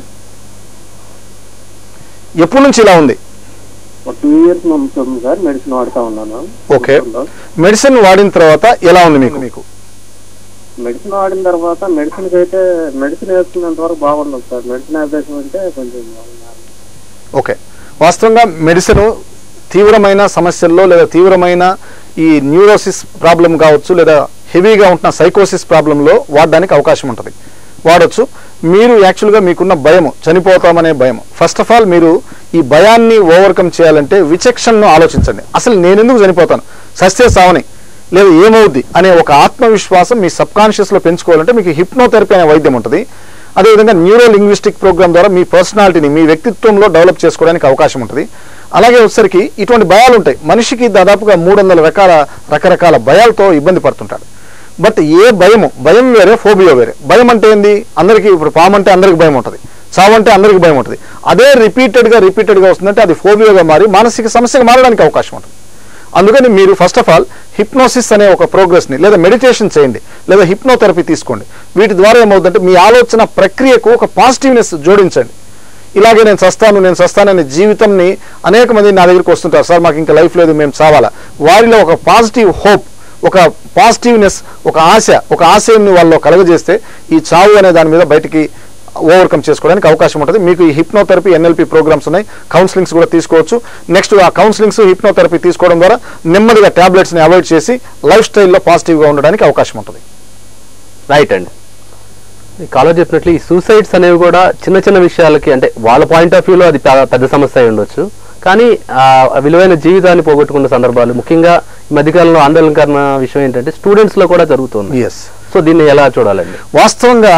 Speaker 2: ఎప్పటి నుంచి ఇలా ఉంది
Speaker 8: ఒక టూ ఇయర్స్ ఉంటుంది సార్ మెడిసిన్ వాడుతా ఉన్నాను
Speaker 2: ఓకే మెడిసిన్ వాడిన తర్వాత ఎలా ఉంది మీకు మీకు
Speaker 8: మెడిసిన్ వాడిన తర్వాత మెడిసిన్ అయితే మెడిసిన్ వేసుకున్నంత వరకు బాగుండదు సార్ మెడిసిన్ అభ్యాసం అంటే కొంచెం బాగుంది.
Speaker 2: ఓకే వాస్తవంగా మెడిసిన్ తీవ్రమైన సమస్యల్లో లేదా తీవ్రమైన ఈ న్యూరోసిస్ ప్రాబ్లం కావచ్చు లేదా హెవీగా ఉంటున్న సైకోసిస్ ప్రాబ్లంలో వాడడానికి అవకాశం ఉంటుంది వాడొచ్చు మీరు యాక్చువల్గా మీకున్న భయం చనిపోతామనే భయం ఫస్ట్ ఆఫ్ ఆల్ మీరు ఈ భయాన్ని ఓవర్కమ్ చేయాలంటే విచక్షణను ఆలోచించండి అసలు నేను ఎందుకు చనిపోతాను సస్తే సావని లేదా ఏమవుద్ది అనే ఒక ఆత్మవిశ్వాసం మీ సబ్ కాన్షియస్ లో పెంచుకోవాలంటే మీకు హిప్నోథెరపీ అనే వైద్యం ఉంటుంది అదేవిధంగా న్యూరో లింగ్విస్టిక్ ప్రోగ్రామ్ ద్వారా మీ పర్సనాలిటీని మీ వ్యక్తిత్వంలో డెవలప్ చేసుకోవడానికి అవకాశం ఉంటుంది అలాగే వచ్చేసరికి ఇటువంటి భయాలు ఉంటాయి మనిషికి దాదాపుగా మూడు వందల రకాల రకరకాల భయాలతో ఇబ్బంది పడుతుంటాడు బట్ ఏ భయము భయం వేరే ఫోబియా వేరే భయం అంటే ఏంది అందరికీ ఇప్పుడు పాము అంటే అందరికి భయం ఉంటుంది చావు అంటే అందరికి భయం ఉంటుంది అదే రిపీటెడ్గా రిపీటెడ్గా వస్తుందంటే అది ఫోబియాగా మారి మానసిక సమస్యగా మారడానికి అవకాశం ఉంటుంది అందుకని మీరు ఫస్ట్ ఆఫ్ ఆల్ హిప్నోసిస్ అనే ఒక ప్రోగ్రెస్ని లేదా మెడిటేషన్ చేయండి లేదా హిప్నోథెరపీ తీసుకోండి వీటి ద్వారా ఏమవుతుందంటే మీ ఆలోచన ప్రక్రియకు ఒక పాజిటివ్నెస్ జోడించండి ఇలాగే నేను చస్తాను నేను చస్తాననే జీవితంని అనేక మంది నా దగ్గరికి వస్తుంటారు సార్ మాకు ఇంకా లైఫ్ లేదు మేము చావాలా వారిలో ఒక పాజిటివ్ హోప్ ఒక పాజిటివ్నెస్ ఒక ఆశ ఒక ఆశయాన్ని వాళ్ళు కలగజేస్తే ఈ చావు అనే దాని మీద బయటికి ఓవర్కమ్ చేసుకోవడానికి అవకాశం ఉంటుంది మీకు ఈ హిప్నోథెరపీ ఎన్ఎల్పి ప్రోగ్రామ్స్ ఉన్నాయి కౌన్సిలింగ్స్ కూడా తీసుకోవచ్చు నెక్స్ట్ ఆ కౌన్సిలింగ్స్ హిప్నోథెరపీ తీసుకోవడం ద్వారా నెమ్మదిగా టాబ్లెట్స్ని అవాయిడ్ చేసి లైఫ్ స్టైల్లో పాజిటివ్గా ఉండడానికి అవకాశం ఉంటుంది
Speaker 1: రైట్ అండి ఈ కాలర్ చెప్పినట్లు ఈ సూసైడ్స్ అనేవి కూడా చిన్న చిన్న విషయాలకి అంటే వాళ్ళ పాయింట్ ఆఫ్ వ్యూలో అది పె- పెద్ద సమస్య అయి ఉండొచ్చు కానీ ఆ విలువైన జీవితాన్ని పోగొట్టుకున్న సందర్భాలు ముఖ్యంగా ఈ మధ్యకాలంలో ఆందోళనకరణ విషయం ఏంటంటే స్టూడెంట్స్ లో కూడా జరుగుతుంది
Speaker 2: ఎస్
Speaker 1: సో దీన్ని ఎలా చూడాలండి
Speaker 2: వాస్తవంగా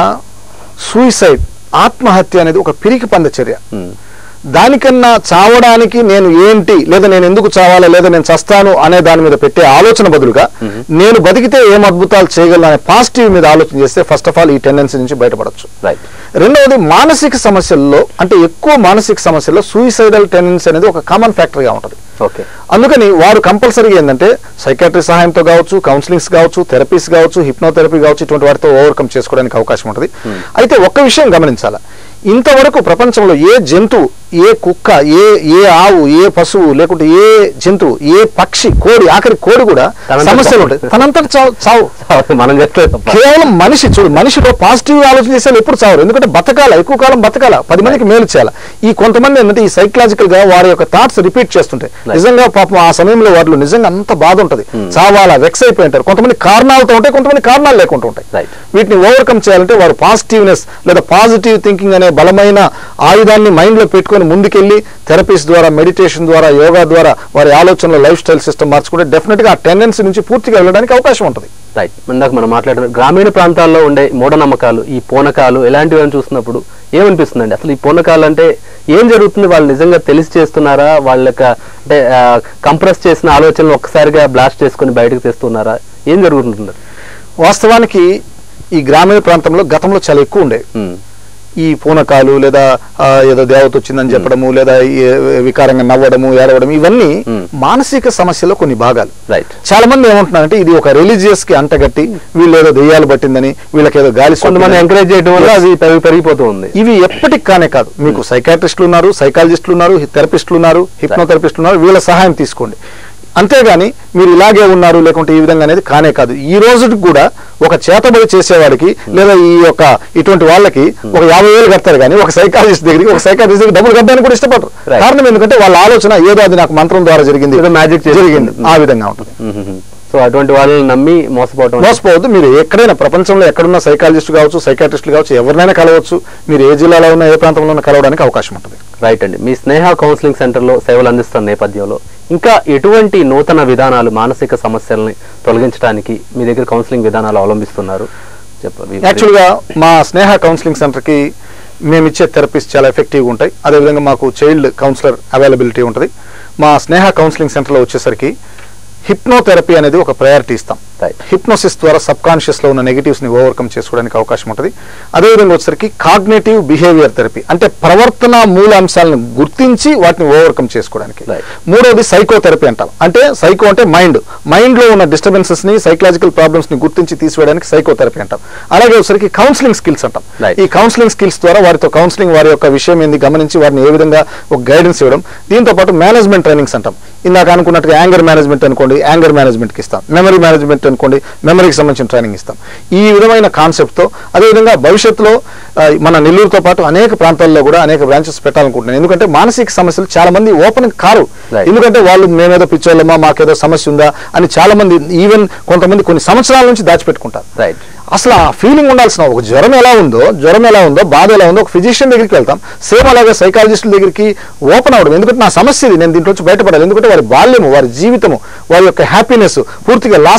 Speaker 2: సూయిసైడ్ ఆత్మహత్య అనేది ఒక పిరికి పంద చర్య
Speaker 1: ఉమ్,
Speaker 2: దానికన్నా చావడానికి నేను ఏంటి లేదా నేను ఎందుకు చావాలా లేదా నేను చస్తాను అనే దాని మీద పెట్టే ఆలోచన బదులుగా నేను బతికితే ఏం అద్భుతాలు చేయగలను అనే పాజిటివ్ మీద ఆలోచన చేస్తే ఫస్ట్ ఆఫ్ ఆల్ ఈ టెండెన్సీ నుంచి బయటపడవచ్చు
Speaker 1: రైట్
Speaker 2: రెండవది మానసిక సమస్యల్లో అంటే ఎక్కువ మానసిక సమస్యల్లో సూయిసైడల్ టెండెన్సీ అనేది ఒక కామన్ ఫ్యాక్టర్గా ఉంటుంది
Speaker 1: ఓకే
Speaker 2: అందుకని వారు కంపల్సరీగా ఏంటంటే సైకాట్రీ సహాయంతో కావచ్చు కౌన్సిలింగ్స్ కావచ్చు థెరపీస్ కావచ్చు హిప్నోథెరపీ కావచ్చు ఇటువంటి వాటితో ఓవర్కమ్ చేసుకోవడానికి అవకాశం ఉంటుంది అయితే ఒక్క విషయం గమనించాల ఇంతవరకు ప్రపంచంలో ఏ జంతువు ఏ కుక్క ఏ ఏ ఆవు ఏ పశువు లేకుంటే ఏ జంతువు ఏ పక్షి కోడి ఆఖరి కోడి కూడా
Speaker 1: తనంతట
Speaker 2: సమస్యలు
Speaker 1: చావు.
Speaker 2: ఉంటాయి తనంతట చావు చావు
Speaker 1: మనం చెప్తే తప్ప
Speaker 2: కేవలం మనిషి చూడు మనిషిలో పాజిటివ్ ఆలోచన చేసే ఎప్పుడు చావరు ఎందుకంటే బతకాల ఎక్కువ కాలం బతకాల పది మందికి మేలు చేయాలి ఈ కొంతమంది ఏంటంటే ఈ సైకలాజికల్ గా వారి యొక్క థాట్స్ రిపీట్ చేస్తుంటాయి నిజంగా పాపం ఆ సమయంలో వారిలో నిజంగా అంత బాధ ఉంటుంది చావాలా వెక్స్ అయిపోయి ఉంటారు కొంతమంది కారణాలతో ఉంటాయి కొంతమంది కారణాలు లేకుండా ఉంటాయి
Speaker 1: Right.
Speaker 2: వీటిని ఓవర్కమ్ చేయాలంటే వారు పాజిటివ్నెస్ లేదా పాజిటివ్ థింకింగ్ అనే బలమైన ఆయుధాన్ని మైండ్ లో పెట్టుకొని ముందుకెళ్ళి థెరపీస్ ద్వారా మెడిటేషన్ ద్వారా యోగా ద్వారా వారి ఆలోచనలో లైఫ్ స్టైల్ సిస్టమ్ మార్చుకుంటే డెఫినెట్ గా ఆ టెండెన్సీ నుంచి పూర్తిగా వెళ్ళడానికి అవకాశం ఉంటుంది
Speaker 1: రైట్ ఇందాక మనం మాట్లాడిన గ్రామీణ ప్రాంతాల్లో ఉండే మూఢనమ్మకాలు ఈ పూనకాలు ఇలాంటివి అని చూసినప్పుడు ఏమనిపిస్తుందండి అసలు ఈ పూనకాలు అంటే ఏం జరుగుతుంది వాళ్ళు నిజంగా తెలిసి చేస్తున్నారా వాళ్ళ యొక్క అంటే కంప్రెస్ చేసిన ఆలోచనలు ఒక్కసారిగా బ్లాస్ట్ చేసుకొని బయటకు తెస్తున్నారా ఏం జరుగుతుంది
Speaker 2: వాస్తవానికి ఈ గ్రామీణ ప్రాంతంలో గతంలో చాలా ఎక్కువ ఉండేవి
Speaker 1: ఉమ్,
Speaker 2: ఈ పూనకాలు లేదా ఆ, ఏదో దేవత వచ్చిందని చెప్పడము లేదా ఈ, వికారంగా నవ్వడము ఏడవడం ఇవన్నీ
Speaker 1: Hmm.
Speaker 2: మానసిక సమస్యలో కొన్ని భాగాలు
Speaker 1: రైట్
Speaker 2: చాలా మంది ఏమంటున్నారంటే ఇది ఒక రిలీజియస్ కి అంటగట్టి వీళ్ళు ఏదో దెయ్యాలు పట్టిందని వీళ్ళకి ఏదో గాలి
Speaker 1: కొంతమంది
Speaker 2: సోకిందని.
Speaker 1: ఎంకరేజ్ చేయడం వల్ల అది పెరిగి- పెరిగిపోతూ ఉంది
Speaker 2: ఇవి ఎప్పటికి కానే కాదు మీకు సైకాట్రిస్టులు ఉన్నారు సైకాలజిస్టులు ఉన్నారు థెరపిస్టులు ఉన్నారు హిప్నోథెరపిస్టులు ఉన్నారు వీళ్ళ సహాయం తీసుకోండి అంతేగాని మీరు ఇలాగే ఉన్నారు లేకుంటే ఈ విధంగా అనేది కానే కాదు ఈ రోజుకి కూడా ఒక చేతబడి చేసేవాడికి లేదా ఈ యొక్క ఇటువంటి వాళ్ళకి ఒక యాభై వేలు కడతారు కానీ ఒక సైకాలజిస్ట్ దగ్గరికి ఒక సైకాలజిస్ట్ దగ్గర డబ్బులు కట్టడానికి కూడా ఇష్టపడరు
Speaker 1: Right.
Speaker 2: కారణం ఎందుకంటే వాళ్ళ ఆలోచన ఏదో అది నాకు మంత్రం ద్వారా జరిగింది
Speaker 1: ఏదో magic చేసి-
Speaker 2: జరిగింది ఆ విధంగా ఉంటుంది
Speaker 1: సో అటువంటి వాళ్ళని నమ్మి మోసపోవడం అనేది-
Speaker 2: మోసపోవద్దు మీరు ఎక్కడైనా ప్రపంచంలో ఎక్కడున్న సైకాలజిస్ట్ కావచ్చు సైకాట్రిస్టులు కావచ్చు ఎవరినైనా కలవచ్చు మీరు ఏ జిల్లాలో ఉన్న ఏ ప్రాంతంలో ఉన్న కలవడానికి అవకాశం ఉంటుంది
Speaker 1: రైట్ అండి మీ స్నేహ కౌన్సిలింగ్ సెంటర్లో సేవలు అందిస్తున్న నేపథ్యంలో ఇంకా ఎటువంటి నూతన విధానాలు మానసిక సమస్యల్ని తొలగించడానికి మీ దగ్గర కౌన్సిలింగ్ విధానాలు అవలంబిస్తున్నారు చెప్పండి
Speaker 2: యాక్చువల్గా మా స్నేహ కౌన్సిలింగ్ సెంటర్కి మేము ఇచ్చే థెరపీస్ చాలా ఎఫెక్టివ్గా ఉంటాయి అదేవిధంగా మాకు చైల్డ్ కౌన్సిలర్ అవైలబిలిటీ ఉంటుంది మా స్నేహ కౌన్సిలింగ్ సెంటర్లో వచ్చేసరికి హిప్నోథెరపీ అనేది ఒక ప్రయారిటీ ఇస్తాం
Speaker 1: Right.
Speaker 2: హిప్నోసిస్ ద్వారా సబ్ కాన్షియస్లో ఉన్న నెగిటివ్స్ని ఓవర్కమ్ చేసుకోవడానికి అవకాశం ఉంటుంది అదేవిధంగా వచ్చేసరికి కాగ్నేటివ్ బిహేవియర్ థెరపీ అంటే ప్రవర్తన మూలాంశాలను గుర్తించి వాటిని ఓవర్కమ్ చేసుకోవడానికి
Speaker 1: Right.
Speaker 2: మూడవది సైకోథెరపీ అంటాం అంటే సైకో అంటే మైండ్ మైండ్ లో ఉన్న డిస్టర్బెన్సెస్ ని సైకలాజికల్ ప్రాబ్లమ్స్ ని గుర్తించి తీసివేయడానికి సైకోథెరపీ అంటాం అలాగే ఒకసారికి కౌన్సిలింగ్ స్కిల్స్ అంటాం
Speaker 1: Right.
Speaker 2: ఈ కౌన్సిలింగ్ స్కిల్స్ ద్వారా వారితో కౌన్సిలింగ్ వారి యొక్క విషయం ఏంది గమనించి వారిని ఏ విధంగా ఒక గైడెన్స్ ఇవ్వడం దీంతో పాటు మేనేజ్మెంట్ ట్రైనింగ్స్ అంటాం ఇందాక అనుకున్నట్టుగా యాంగర్ మేనేజ్మెంట్ అనుకోండి యాంగర్ మేనేజ్మెంట్కి ఇస్తాం మెమరీ మేనేజ్మెంట్ అనుకోండి మెమరీకి సంబంధించిన ట్రైనింగ్ ఇస్తాం ఈ విధమైన కాన్సెప్ట్తో అదేవిధంగా భవిష్యత్తులో ఆ, మన నెల్లూరుతో పాటు అనేక ప్రాంతాల్లో కూడా అనేక బ్రాంచెస్ పెట్టాలనుకుంటున్నాను ఎందుకంటే మానసిక సమస్యలు చాలా మంది ఓపెన్ కారు
Speaker 1: Right.
Speaker 2: ఎందుకంటే వాళ్ళు మేమేదో పిచ్చోళ్ళమా మాకేదో సమస్య ఉందా అని చాలా మంది ఈవెన్ కొంతమంది కొన్ని సంవత్సరాల నుంచి దాచిపెట్టుకుంటారు
Speaker 1: రైట్
Speaker 2: అసలు ఆ ఫీలింగ్ ఉండాల్సిన ఒక జ్వరం ఎలా ఉందో జ్వరం ఎలా ఉందో బాధ ఎలా ఉందో ఒక ఫిజిషియన్ దగ్గరికి వెళ్తాం సేమ్ అలాగే సైకాలజిస్టుల దగ్గరికి ఓపెన్ అవ్వడం ఎందుకంటే నా సమస్య ఇది నేను దీంట్లో నుంచి బయటపడాలి ఎందుకంటే వారి బాల్యము వారి జీవితము వారి యొక్క హ్యాపీనెస్ పూర్తిగా లాస్ కాకుండా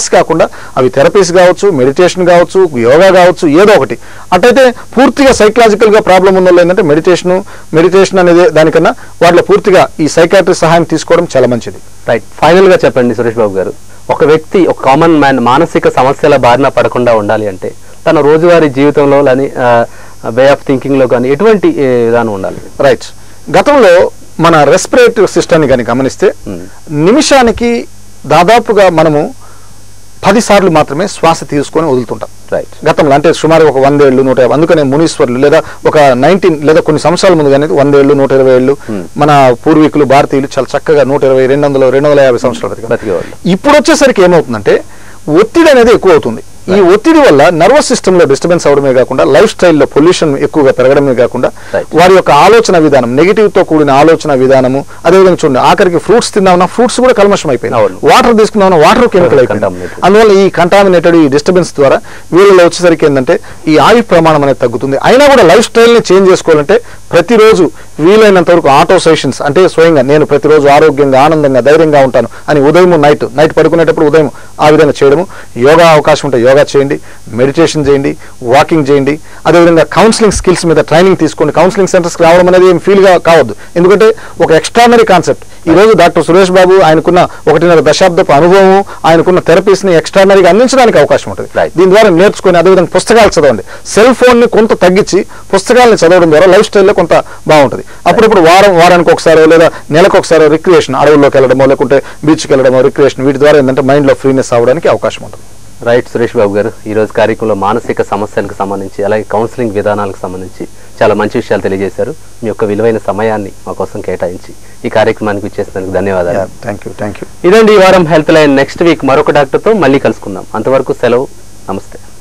Speaker 2: కాకుండా అవి థెరపీస్ కావచ్చు మెడిటేషన్ కావచ్చు యోగా కావచ్చు ఏదో ఒకటి అటైతే పూర్తిగా సైకలాజికల్ గా ప్రాబ్లం ఉన్న వాళ్ళు ఏంటంటే మెడిటేషన్ మెడిటేషన్ అనేది దానికన్నా వాటిలో పూర్తిగా ఈ సైకాట్రీ సహాయం తీసుకోవడం చాలా మంచిది
Speaker 1: రైట్ ఫైనల్ గా చెప్పండి సురేష్ బాబు గారు ఒక వ్యక్తి ఒక కామన్ మ్యాన్ మానసిక సమస్యల బారిన పడకుండా ఉండాలి అంటే తన రోజువారీ జీవితంలో కానీ వే ఆఫ్ థింకింగ్ లో కానీ ఎటువంటి ఏ, విధానం ఉండాలి
Speaker 2: రైట్ గతంలో మన రెస్పిరేటరీ సిస్టమ్ని కానీ గమనిస్తే నిమిషానికి దాదాపుగా మనము పది సార్లు మాత్రమే శ్వాస తీసుకొని వదులుతుంటాం
Speaker 1: రైట్
Speaker 2: గతంలో అంటే సుమారు ఒక వందేళ్ళు నూట యాభై అందుకనే మునీశ్వర్లు లేదా ఒక నైన్టీన్ లేదా కొన్ని సంవత్సరాల ముందు కానీ వందేళ్ళు నూట ఇరవై ఏళ్ళు మన పూర్వీకులు భారతీయులు చాలా చక్కగా నూట ఇరవై రెండు వందల రెండు వందల యాభై సంవత్సరాలు బతికారు.
Speaker 1: బతికేవాళ్ళు
Speaker 2: ఇప్పుడు వచ్చేసరికి ఏమవుతుందంటే ఒత్తిడి అనేది ఎక్కువ అవుతుంది ఈ ఒత్తిడి వల్ల నర్వస్ సిస్టమ్ లో డిస్టర్బెన్స్ అవడమే కాకుండా లైఫ్ స్టైల్లో పొల్యూషన్ ఎక్కువగా పెరగడమే కాకుండా
Speaker 1: Right.
Speaker 2: వారి యొక్క ఆలోచన విధానం నెగిటివ్ తో కూడిన ఆలోచన విధానము అదేవిధంగా చూడండి ఆఖరికి ఫ్రూట్స్ తిందామన్నా ఫ్రూట్స్ కూడా కల్మషం అయిపోయింది
Speaker 1: అవును.
Speaker 2: వాటర్ తీసుకుందామన్నా వాటర్ కెమికల్ అయిపోయింది
Speaker 1: Contaminated.
Speaker 2: అందువల్ల ఈ కంటామినేటెడ్ ఈ డిస్టర్బెన్స్ ద్వారా వీళ్ళలో వచ్చేసరికి ఏంటంటే ఈ ఆయు ప్రమాణం అనేది తగ్గుతుంది అయినా కూడా లైఫ్ స్టైల్ని చేంజ్ చేసుకోవాలంటే ప్రతిరోజు వీలైనంత వరకు ఆటో సెషన్స్ అంటే స్వయంగా నేను ప్రతిరోజు ఆరోగ్యంగా ఆనందంగా ధైర్యంగా ఉంటాను అని ఉదయం నైట్ నైట్ పడుకునేటప్పుడు ఉదయం ఆ విధంగా చేయడము యోగా అవకాశం ఉంటే యోగా చేయండి మెడిటేషన్ చేయండి వాకింగ్ చేయండి అదేవిధంగా కౌన్సిలింగ్ స్కిల్స్ మీద ట్రైనింగ్ తీసుకోండి కౌన్సిలింగ్ సెంటర్స్కి రావడం అనేది ఏం ఫీల్గా కావద్దు ఎందుకంటే ఒక ఎక్స్ట్రానరీ కాన్సెప్ట్ ఈ రోజు డాక్టర్ సురేష్ బాబు ఆయనకున్న ఒకటిన్నర దశాబ్దపు అనుభవం ఆయనకున్న థెరపీస్ ని ఎక్స్ట్రానరీగా అందించడానికి అవకాశం ఉంటుంది
Speaker 1: Right.
Speaker 2: దీని ద్వారా నేర్చుకొని అదేవిధంగా పుస్తకాలు చదవండి సెల్ ఫోన్ ని కొంత తగ్గించి పుస్తకాలను చదవడం ద్వారా లైఫ్ స్టైల్లో కొంత బాగుంటుంది అప్పుడప్పుడు వారం వారానికి ఒకసారి లేదా నెలకు ఒకసారి రిక్రియేషన్ అడవుల్లోకి వెళ్ళడమో లేకుంటే బీచ్కి వెళ్ళడమో రిక్రియేషన్ వీటి ద్వారా ఏంటంటే మైండ్ లో ఫ్రీనెస్ అవ్వడానికి అవకాశం ఉంటుంది
Speaker 1: రైట్ సురేష్ బాబు గారు ఈ రోజు కార్యక్రమంలో మానసిక సమస్యలకు సంబంధించి అలాగే కౌన్సిలింగ్ విధానాలకు సంబంధించి చాలా మంచి విషయాలు తెలియజేశారు మీ యొక్క విలువైన సమయాన్ని మా కోసం కేటాయించి ఈ కార్యక్రమానికి ఇచ్చేసినందుకు ధన్యవాదాలు
Speaker 2: థ్యాంక్ యూ థ్యాంక్ యూ
Speaker 1: ఇదండి ఈ వారం హెల్త్ లైన్ నెక్స్ట్ వీక్ మరొక డాక్టర్తో మళ్ళీ కలుసుకుందాం అంతవరకు సెలవు నమస్తే